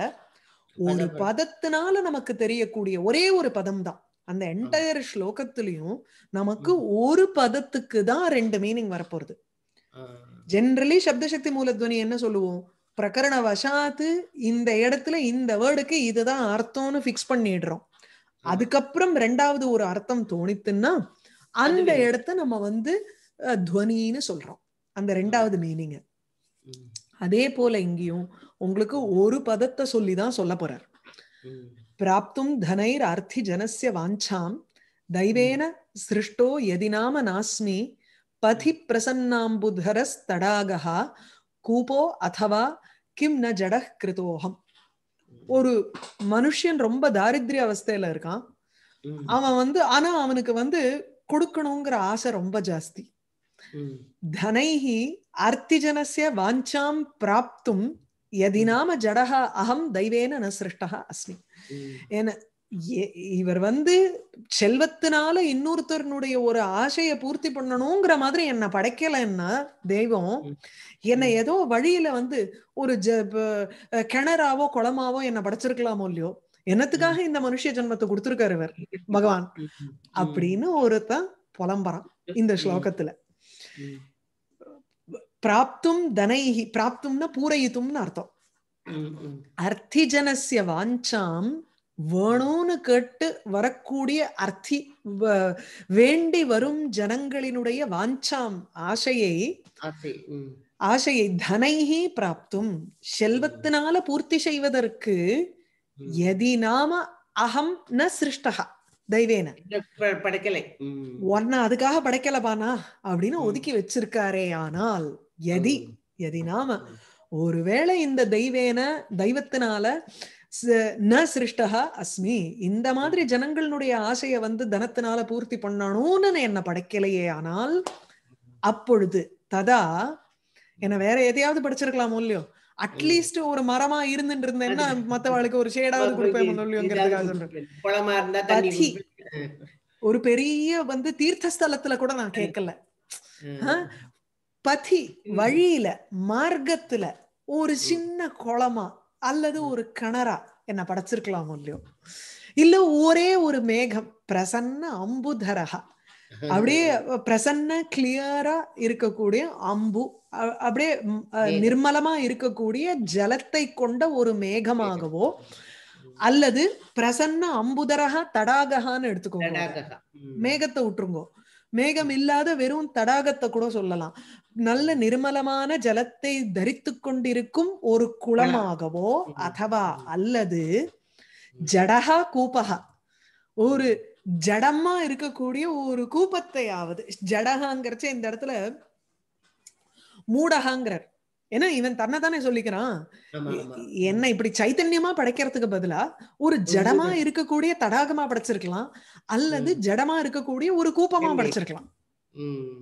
ஒரு பதம். பதத்தினால நமக்கு தெரியக்கூடிய ஒரே ஒரு பதம் தான் அந்த என்டையர் ஸ்லோகத்திலையும் நமக்கு ஒரு பதத்துக்கு தான் ரெண்டு மீனிங் வரப்போறது ஆ. ஜென்ரலி சப்தசக்தி மூலத்வனி என்ன சொல்லுவோம் பிரகரண வசாத்து இந்த இடத்துல இந்த வேர்டுக்கு இதுதான் அர்த்தம்னு ஃபிக்ஸ் பண்ணிடுறோம் அதுக்கப்புறம் ரெண்டாவது ஒரு அர்த்தம் தோணித்துன்னா அந்த அதுவே. இடத்த நம்ம வந்து அஹ், துவனின்னு சொல்றோம் அந்த ரெண்டாவது மீனிங் ம். அதே போல இங்கேயும் உங்களுக்கு ஒரு பதத்தை சொல்லி தான் சொல்ல போறார் ம். பிராப்தும் தனைர் அர்த்தி ஜனஸ்ய வாஞ்சாம் தைவேன சிருஷ்டோ யதி நாம நாஸ்மி பதி பிரசன்னாம்புதரஸ் தடாகா கூபோ அதவா கிம் ந ஜடः கிருதோகம் ஒரு மனுஷன் ரொம்ப தாரித்ரிய அவஸ்தையில இருக்கான் ம். அவன் வந்து ஆனா அவனுக்கு வந்து கொடுக்கணுங்கிற ஆசை ரொம்ப ஜாஸ்தி ம். தனைஹி அர்த்திஜனஸ்ய வாஞ்சாம் பிராப்தும் யதி நாம ஜடஹ அகம் தெய்வேன ந சிருஷ்டா அஸ்மி ம். ஏன்னா எ- இவர் வந்து செல்வத்தினால இன்னொருத்தருனுடைய ஒரு ஆசையை பூர்த்தி பண்ணணுங்கிற மாதிரி என்ன படைக்கலைன்னா தெய்வம் ம். என்னை ஏதோ வழியில வந்து ஒரு ஜ ப- அஹ் கிணறாவோ குளமாவோ என்ன படைச்சிருக்கலாமோ இல்லையோ என்னத்துக்காக இந்த மனுஷ ஜென்மத்தை கொடுத்திருக்காரு இவர் பகவான் ம். அப்படின்னு ஒருத்தன் புலம்புறான் இந்த ஸ்லோகத்துல ம். பிராப்தும் தனைஹி பிராப்தும்னா பூரயித்தும்னு அர்த்தம் ம். ம். அர்த்திஜனஸ்ய வாஞ்சாம் வேணும்னு கேட்டு வரக்கூடிய அர்த்தி வ- வேண்டி வரும் ஜனங்களினுடைய வாஞ்சாம் ஆசையை ஆசை ம். ஆசையை தனைஹி பிராப்தும் செல்வத்தினால பூர்த்தி செய்வதற்கு ம். எதி நாம அகம் ந சிருஷ்டகா தெய்வேன இந்த ப- படைக்கலை ம். உன்னை அதுக்காக படைக்கலபானா அப்படின்னு ம். ஒதுக்கி வச்சிருக்காரே ஆனால் எதி ம். எதி நாம ஒருவேளை இந்த தெய்வேன தெய்வத்தினால ச- ந சிருஷ்டகா அஸ்மி இந்த மாதிரி ஜனங்களுடைய ஆசைய வந்து தனத்தினால பூர்த்தி பண்ணணும்னு நான் என்ன படைக்கலையே ஆனால் அப்பொழுது ததா என்ன வேற எதையாவது படிச்சிருக்கலாமோ இல்லையோ அட்லீஸ்ட் ஒரு மரமா இருந்துட்டு இருந்தேன்னா மத்தவாளுக்கு ஒரு ஷேடாவது கொடுப்பேன் இல்லையோங்கிறதுக்காக சொல்றேன் குளமா இருந்தா தண்ணி பதி. கொடுப்பேன். ஒரு பெரிய வந்து தீர்த்தஸ்தலத்துல கூட நான் கேட்கல ஆ? ம். பதி வழியில மார்க்கத்துல ஒரு சின்ன குளமா அல்லது ஒரு கிணறா என்ன படைச்சிருக்கலாமோ இல்லையோ இல்ல ஒரே ஒரு மேகம் பிரசன்ன அம்புதரகா அப்படியே பிரசன்ன கிளியரா இருக்கக்கூடிய அம்பு அ- அப்படியே ம், அ, மேகம். நிர்மலமா இருக்கக்கூடிய ஜலத்தை கொண்ட ஒரு மேகமாகவோ அல்லது பிரசன்ன அம்புதரகா தடாககான்னு எடுத்துக்கோங்க தடாகா. ம். மேகத்தை விட்டுருங்கோ மேகம் இல்லாத வெறும் தடாகத்தை கூட சொல்லலாம் நல்ல நிர்மலமான ஜலத்தை தரித்து கொண்டிருக்கும் ஒரு குளமாகவோ ம். அதவா அல்லது ஜடகா கூபகா ஒரு ஜடமா இருக்கக்கூடிய ஒரு கூப்பத்தையாவது ஜடகாங்கிறச்ச இந்த இடத்துல மூடகாங்கிறார் ஏன்னா இவன் தன்னை தானே சொல்லிக்கிறான் ஆமா, ஆமா. என்ன இப்படி சைத்தன்யமா படைக்கிறதுக்கு பதிலா ஒரு ஜடமா மூட- இருக்கக்கூடிய தடாகமா படைச்சிருக்கலாம் அல்லது ம். ஜடமா இருக்கக்கூடிய ஒரு கூப்பமா கங்கை. படைச்சிருக்கலாம் ம்.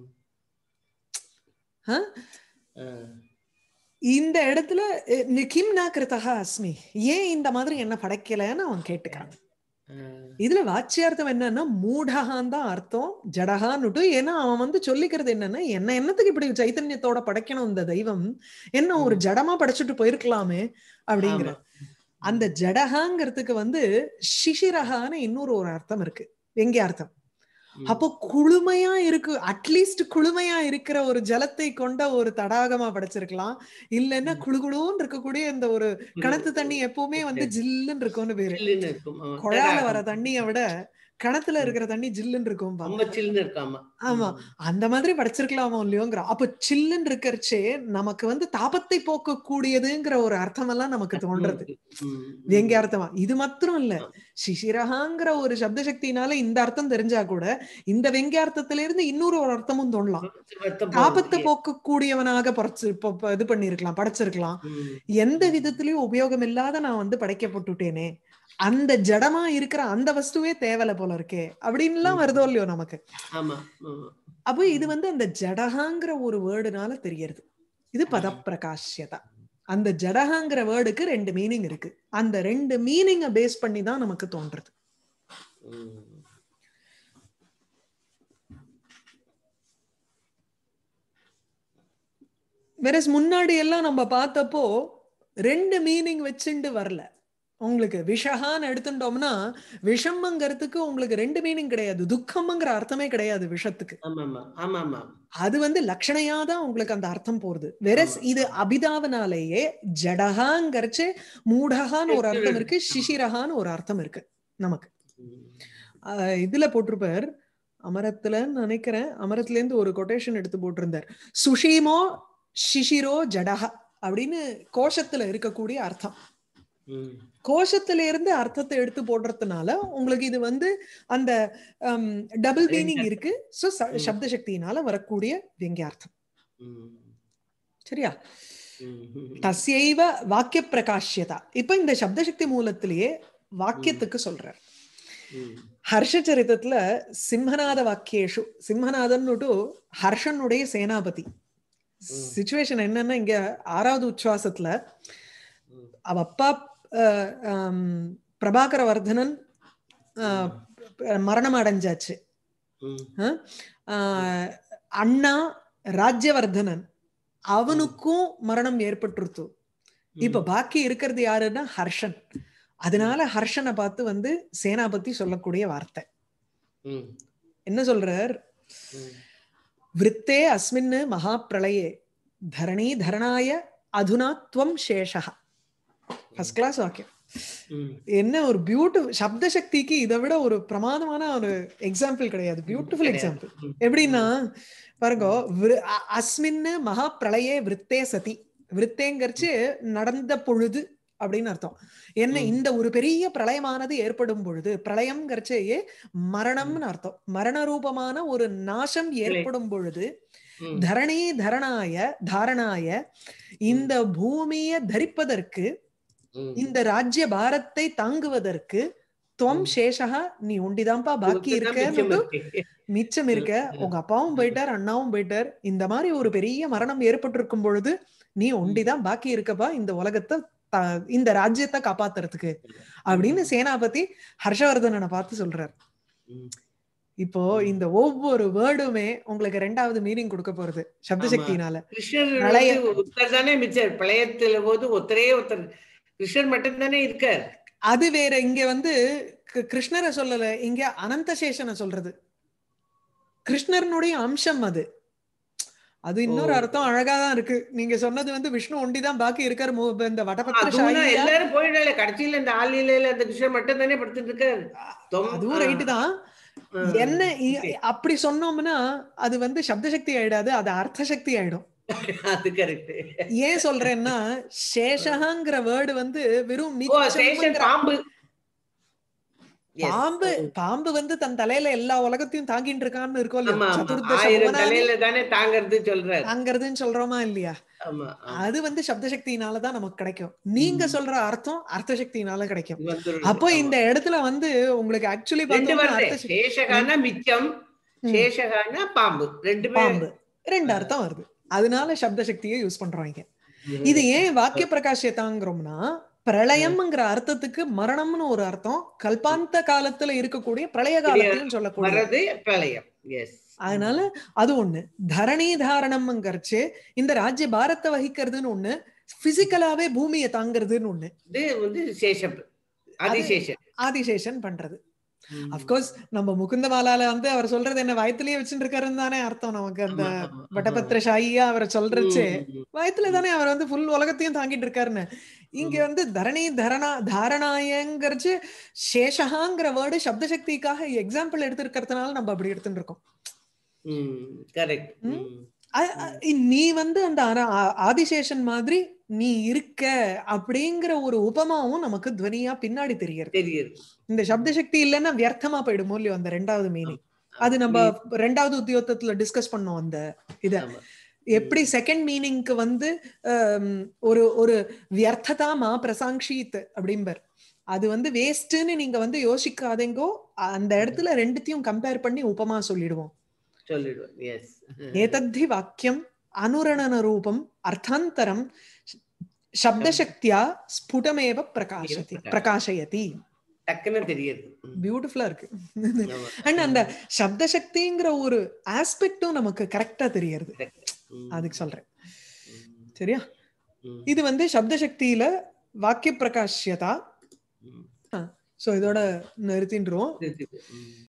ஆ? ஆ. இந்த இடத்துல அஹ், நி- கிம் நா கிருத்தகா அஸ்மி ஏன் இந்த மாதிரி என்ன படைக்கலைன்னு அவன் கேட்டுக்கிறான் ஆ. இதுல வாச்சியார்த்தம் என்னன்னா மூடகான் தான் அர்த்தம் ஜடகான்னுட்டு ஏன்னா அவன் வந்து சொல்லிக்கிறது என்னன்னா என்ன என்னத்துக்கு இப்படி சைத்தன்யத்தோட படைக்கணும் இந்த தெய்வம் என்ன ஒரு ம். ஜடமா படைச்சிட்டு போயிருக்கலாமே அப்படிங்கிற ஆமா. அந்த ஜடகாங்கிறதுக்கு வந்து சிசிரகான்னு இன்னொரு ஒரு அர்த்தம் இருக்கு எங்க அர்த்தம் ம். அப்போ குளுமையா இருக்கு அட்லீஸ்ட் குளுமையா இருக்கிற ஒரு ஜலத்தை கொண்ட ஒரு தடாகமா படைச்சிருக்கலாம் இல்லைன்னா ம். குளுகுளுன்னு இருக்கக்கூடிய இந்த ஒரு கிணத்து தண்ணி எப்பவுமே வந்து ஜில்லுன்னு இருக்கும்னு பேரு சில்லுன்னு இருக்கும். ஆமா. குழால தடாகம். வர தண்ணியை விட கிணத்துல இருக்கிற தண்ணி ஜில்லுன்னு இருக்கும் பா. ரொம்ப சில்லுன்னு இருக்கும். ஆமா. ஆமா. அந்த மாதிரி படைச்சிருக்கலாமோ இல்லையோங்கிற அப்ப சில்லுன்னு இருக்கறச்சே நமக்கு வந்து தாபத்தை போக்கக்கூடியதுங்கிற ஒரு அர்த்தம் எல்லாம் நமக்கு தோன்றது ம். எங்க அர்த்தமா இது மாத்திரம் இல்ல சிசிரகாங்கிற ஒரு சப்த சக்தினால இந்த அர்த்தம் தெரிஞ்சா கூட இந்த வெங்கியார்த்தத்தில இருந்து இன்னொரு ஒரு அர்த்தமும் தோணலாம் வருத்தம் தாபத்தை போகுது. போக்கக்கூடியவனாக படைச்சு இப்போ இப்போ இது பண்ணிருக்கலாம் படைச்சிருக்கலாம் ம். எந்த விதத்திலயும் உபயோகம் இல்லாத நான் வந்து படைக்கப்பட்டுட்டேனே அந்த ஜடமா இருக்கிற அந்த வஸ்துவே தேவலை போல இருக்கே அப்படின்லாம் ம். வருதோ இல்லையோ நமக்கு ஆமா. ஆமா. அப்போ இது வந்து அந்த ஜடகாங்கிற ஒரு வேர்டுனால தெரியறது இது பதப்பிரகாஷ்யதா அந்த ஜடகாங்கிற வேர்டுக்கு ரெண்டு மீனிங் இருக்கு அந்த ரெண்டு மீனிங்கை பேஸ் பண்ணி தான் நமக்கு தோன்றது ம். வெரஸ் முன்னாடி எல்லாம் நம்ம பார்த்தப்போ ரெண்டு மீனிங் வச்சுண்டு வரல உங்களுக்கு விஷகான்னு எடுத்துட்டோம்னா விஷம்ங்கிறதுக்கு உங்களுக்கு ரெண்டு மீனிங் கிடையாது துக்கம்ங்கிற அர்த்தமே கிடையாது விஷத்துக்கு ஆமா, ஆமா. ஆமா, ஆமா. அது வந்து லட்சணையா தான் உங்களுக்கு அந்த அர்த்தம் போறது வெரஸ் ஆமா. இது அபிதாவனாலேயே ஜடகாங்கிறச்சு மூடகான்னு ஒரு அர்த்தம் இருக்கு சிசிரகான்னு ஒரு அர்த்தம் இருக்கு நமக்கு ம். ஆஹ் இதுல போட்டிருப்பார் அமரத்துல நினைக்கிறேன் அமரத்துல இருந்து ஒரு கொட்டேஷன் எடுத்து போட்டிருந்தார் சுஷீமோ சிசிரோ ஜடஹ அப்படின்னு கோஷத்துல இருக்கக்கூடிய அர்த்தம் ம். கோஷத்துல இருந்து அர்த்தத்தை எடுத்து போடுறதுனால உங்களுக்கு இது வந்து அந்த டபுள் மீனிங் இருக்கு சோ ம். சப்த சக்தியினால வரக்கூடிய வெங்கியார்த்தம் ம். சரியா ம். ம். தஸ்யைவ வாக்கிய பிரகாஷ்யதா இப்ப இந்த சப்தசக்தி மூலத்திலேயே வாக்கியத்துக்கு சொல்றார் ம். ஹர்ஷச்சரிதத்துல சிம்மநாத வாக்கியேஷு சிம்மநாதன்னுட்டு ஹர்ஷனுடைய சேனாபதி சுச்சுவேஷன் என்னன்னா இங்க ஆறாவது உச்சுவாசத்துல ம். அவ அப்பா அஹ், ஆம், பிரபாகர வர்தனன் அஹ், மரணம் அடைஞ்சாச்சு ம். ஆஹ், அண்ணா ராஜ்யவர்தனன் அவனுக்கும் மரணம் ஏற்பட்டுருத்து இப்ப பாக்கி இருக்கிறது யாருன்னா ஹர்ஷன் அதனால ஹர்ஷனை பார்த்து வந்து சேனாபதி சொல்லக்கூடிய வார்த்தை ம். என்ன சொல்றார் ம். விருத்தே அஸ்மின் மகாப்பிரளயே தரணி தரணாய அதுனா துவம் சேஷா ஃபர்ஸ்ட் கிளாஸ் வாக்கியம் ம். என்ன ஒரு பியூட்டிஃபுல் சப்த சக்திக்கு இதை விட ஒரு பிரமாதமான ஒரு எக்ஸாம்பிள் கிடையாது பியூட்டிஃபுல் கிடையாது. எக்ஸாம்பிள் ம். எப்படின்னா பாருங்க விரு- அ- அஸ்மின்னு மகா பிரளயே விருத்தே சதி விருத்தேங்கரிச்சு நடந்த பொழுது அப்படின்னு அர்த்தம் என்ன ம். இந்த ஒரு பெரிய பிரளயமானது ஏற்படும் பொழுது பிரளயம்ங்கிறச்சேயே மரணம்னு அர்த்தம் மரண ரூபமான ஒரு நாசம் ஏற்படும் பொழுது ம். தரணி தரணாய தாரணாய இந்த பூமியை தரிப்பதற்கு ம். இந்த ராஜ்ய பாரத்தை தாங்குவதற்கு துவம் ம். சேஷகா நீ ஒண்டிதான்ப்பா பாக்கி உனக்கு தான் மிச்சம் இருக்க இருக்கு. மிச்சம் இருக்க ம். உங்க அப்பாவும் போயிட்டார் அண்ணாவும் போயிட்டார் இந்த மாதிரி ஒரு பெரிய மரணம் ஏற்பட்டிருக்கும் பொழுது நீ ஒண்டிதான் பாக்கி இருக்கப்பா இந்த உலகத்தை த- இந்த ராஜ்யத்தை காப்பாத்துறதுக்கு அப்படின்னு சேனாபதி ஹர்ஷவர்தனனை பார்த்து சொல்றார் ம். இப்போ ம். இந்த ஒவ்வொரு வேர்டுமே உங்களுக்கு ரெண்டாவது மீனிங் கொடுக்க போறது சப்த ஆமா. சக்தியினால கிருஷ்ணர் பிரளய- வந்து ஒருத்தர் தானே மிச்சர் பிரளயத்துல போது ஒருத்தரே ஒருத்தர் கிருஷ்ணர் மட்டும் தானே இருக்கார் அது வேற இங்க வந்து க- கிருஷ்ணரை சொல்லல இங்க அனந்த சேஷனை சொல்றது கிருஷ்ணர்னுடைய அம்சம் அது அது இன்னொரு ஓ. அர்த்தம் அழகா தான் இருக்கு நீங்க சொன்னது வந்து விஷ்ணு ஒண்டிதான் பாக்கி இருக்காரு மு- இந்த வடபத்திர அதுவும் சாயியா எல்லாரும் போயிடல கடைசியில இந்த ஆளிலையில அந்த கிருஷ்ணன் மட்டும் தானே படுத்துட்டு இருக்காரு தொம்- அதுவும் ஆ, ரைட்டு தான் ஆ, என்ன இ- okay. அப்படி சொன்னோம்னா அது வந்து சப்த சக்தி ஆயிடாது அது அர்த்த சக்தி ஆயிடும் அது கரெக்ட் ஏன் சொல்றேன்னா சேஷகாங்கிற வேர்டு வந்து வெறும் ஓ சேஷன் நிச்சயம்ங்கிற பாம்பு Yes. பாம்பு பாம்பு வந்து தன் தலையில எல்லா உலகத்தையும் தாங்கிட்டு இருக்கான்னு இருக்கோம் ஆமா இல்லையா ஆமா சதுர்தச ஆயிரம் புவனானி தலையில தானே தாங்கறது சொல்றாரு தாங்கிறதுன்னு சொல்றோமா இல்லையா ஆமா ஆமா. அது வந்து சப்த சக்தியினாலதான் நமக்கு கிடைக்கும் நீங்க ம். சொல்ற அர்த்தம் அர்த்த சக்தியினால கிடைக்கும் இது வந்துருது. அப்போ ஆமா. இந்த இடத்துல வந்து உங்களுக்கு ஆக்சுவலி ரெண்டு பார்த்தோம்னா வருது அர்த்த சக்தி- சேஷகான மிச்சம் ம். சேஷகான பாம்பு ரெண்டு பாம்பு ரெண்டு அர்த்தம் வருது அதனால சப்த சக்தியை யூஸ் பண்றோம் இங்க இது ஏன் வாக்கிய பிரகாசியத்தாங்கிறோம்னா பிரளயம்ங்கிற அர்த்தத்துக்கு மரணம்னு ஒரு அர்த்தம் கல்பாந்த காலத்துல இருக்கக்கூடிய பிரளய காலத்தையும் சொல்லக்கூடிய வர்றது பிரளயம் எஸ் அதனால அது ஒண்ணு தரணி தாரணம்ங்கிறச்சு இந்த ராஜ்ய பாரத்தை வகிக்கிறதுன்னு ஒண்ணு பிசிக்கலாவே பூமியை தாங்கிறதுன்னு ஒண்ணு இது வந்து சேஷம் ஆதிசேஷன் ஆதிசேஷன் பண்றது ம். அப்கோர்ஸ் நம்ம முகுந்தமாலால வந்து அவர் சொல்றது என்ன வயத்திலேயே வச்சுட்டு இருக்காருன்னு தானே அர்த்தம் நமக்கு அந்த ஆமா, ஆமா, ஆமா. வட்டபத்திர ஷாயியா அவரை சொல்றச்சு ம், வயத்துல தானே அவர் வந்து ஃபுல் உலகத்தையும் தாங்கிட்டு இருக்காருன்னு இங்க ம். வந்து தரணி தரணா தாரணாயங்கிறச்சு சேஷகாங்கிற வேர்டு சப்த சக்திக்காக எக்ஸாம்பிள் எடுத்திருக்கிறதுனால நம்ம அப்படி எடுத்துட்டு இருக்கோம் ம், correct. ம். ம். அ- அ- நீ வந்து அந்த அர- ஆ- ஆதிசேஷன் மாதிரி நீ இருக்க அப்படிங்கிற ஒரு உபமாவும் நமக்கு துவனியா பின்னாடி தெரியறது தெரியுது இந்த சப்த சக்தி இல்லைன்னா வியர்த்தமா போயிடுமோ இல்லையோ அந்த ரெண்டாவது மீனிங் அது நம்ம ரெண்டாவது உத்தியோகத்துல டிஸ்கஸ் பண்ணோம் அந்த இத ஆமா. எப்படி செகண்ட் மீனிங்க்கு வந்து ஹம், ஒரு ஒரு வியர்த்ததாமா பிரசாங்ஷீத் அப்படிம்பர் அது வந்து வேஸ்ட்னு நீங்க வந்து யோசிக்காதேங்கோ அந்த இடத்துல ரெண்டுத்தையும் கம்பேர் பண்ணி உபமா சொல்லிடுவோம் சொல்லிடுவேன் எஸ் ஏதத்தி வாக்கியம் அனுரணன ரூபம் அர்த்தாந்தரம் சப்தசக்தியா ஸ்புடமேவ பிரகாசதி பிரகாசயதி டக்குன்னு தெரியுது ம். பியூட்டிஃபுல்லா இருக்கு ஆமா. அண்ட் அந்த சப்த சக்திங்கிற ஒரு ஆஸ்பெக்டும் நமக்கு கரெக்டா தெரியறது ம். அதுக்கு சொல்றேன் ம். சரியா ம். இது வந்து சப்த சக்தியில வாக்கிய பிரகாஷ்யதா ம். சோ இதோட நிறுத்தின்றோம் தெரியுது. ம்.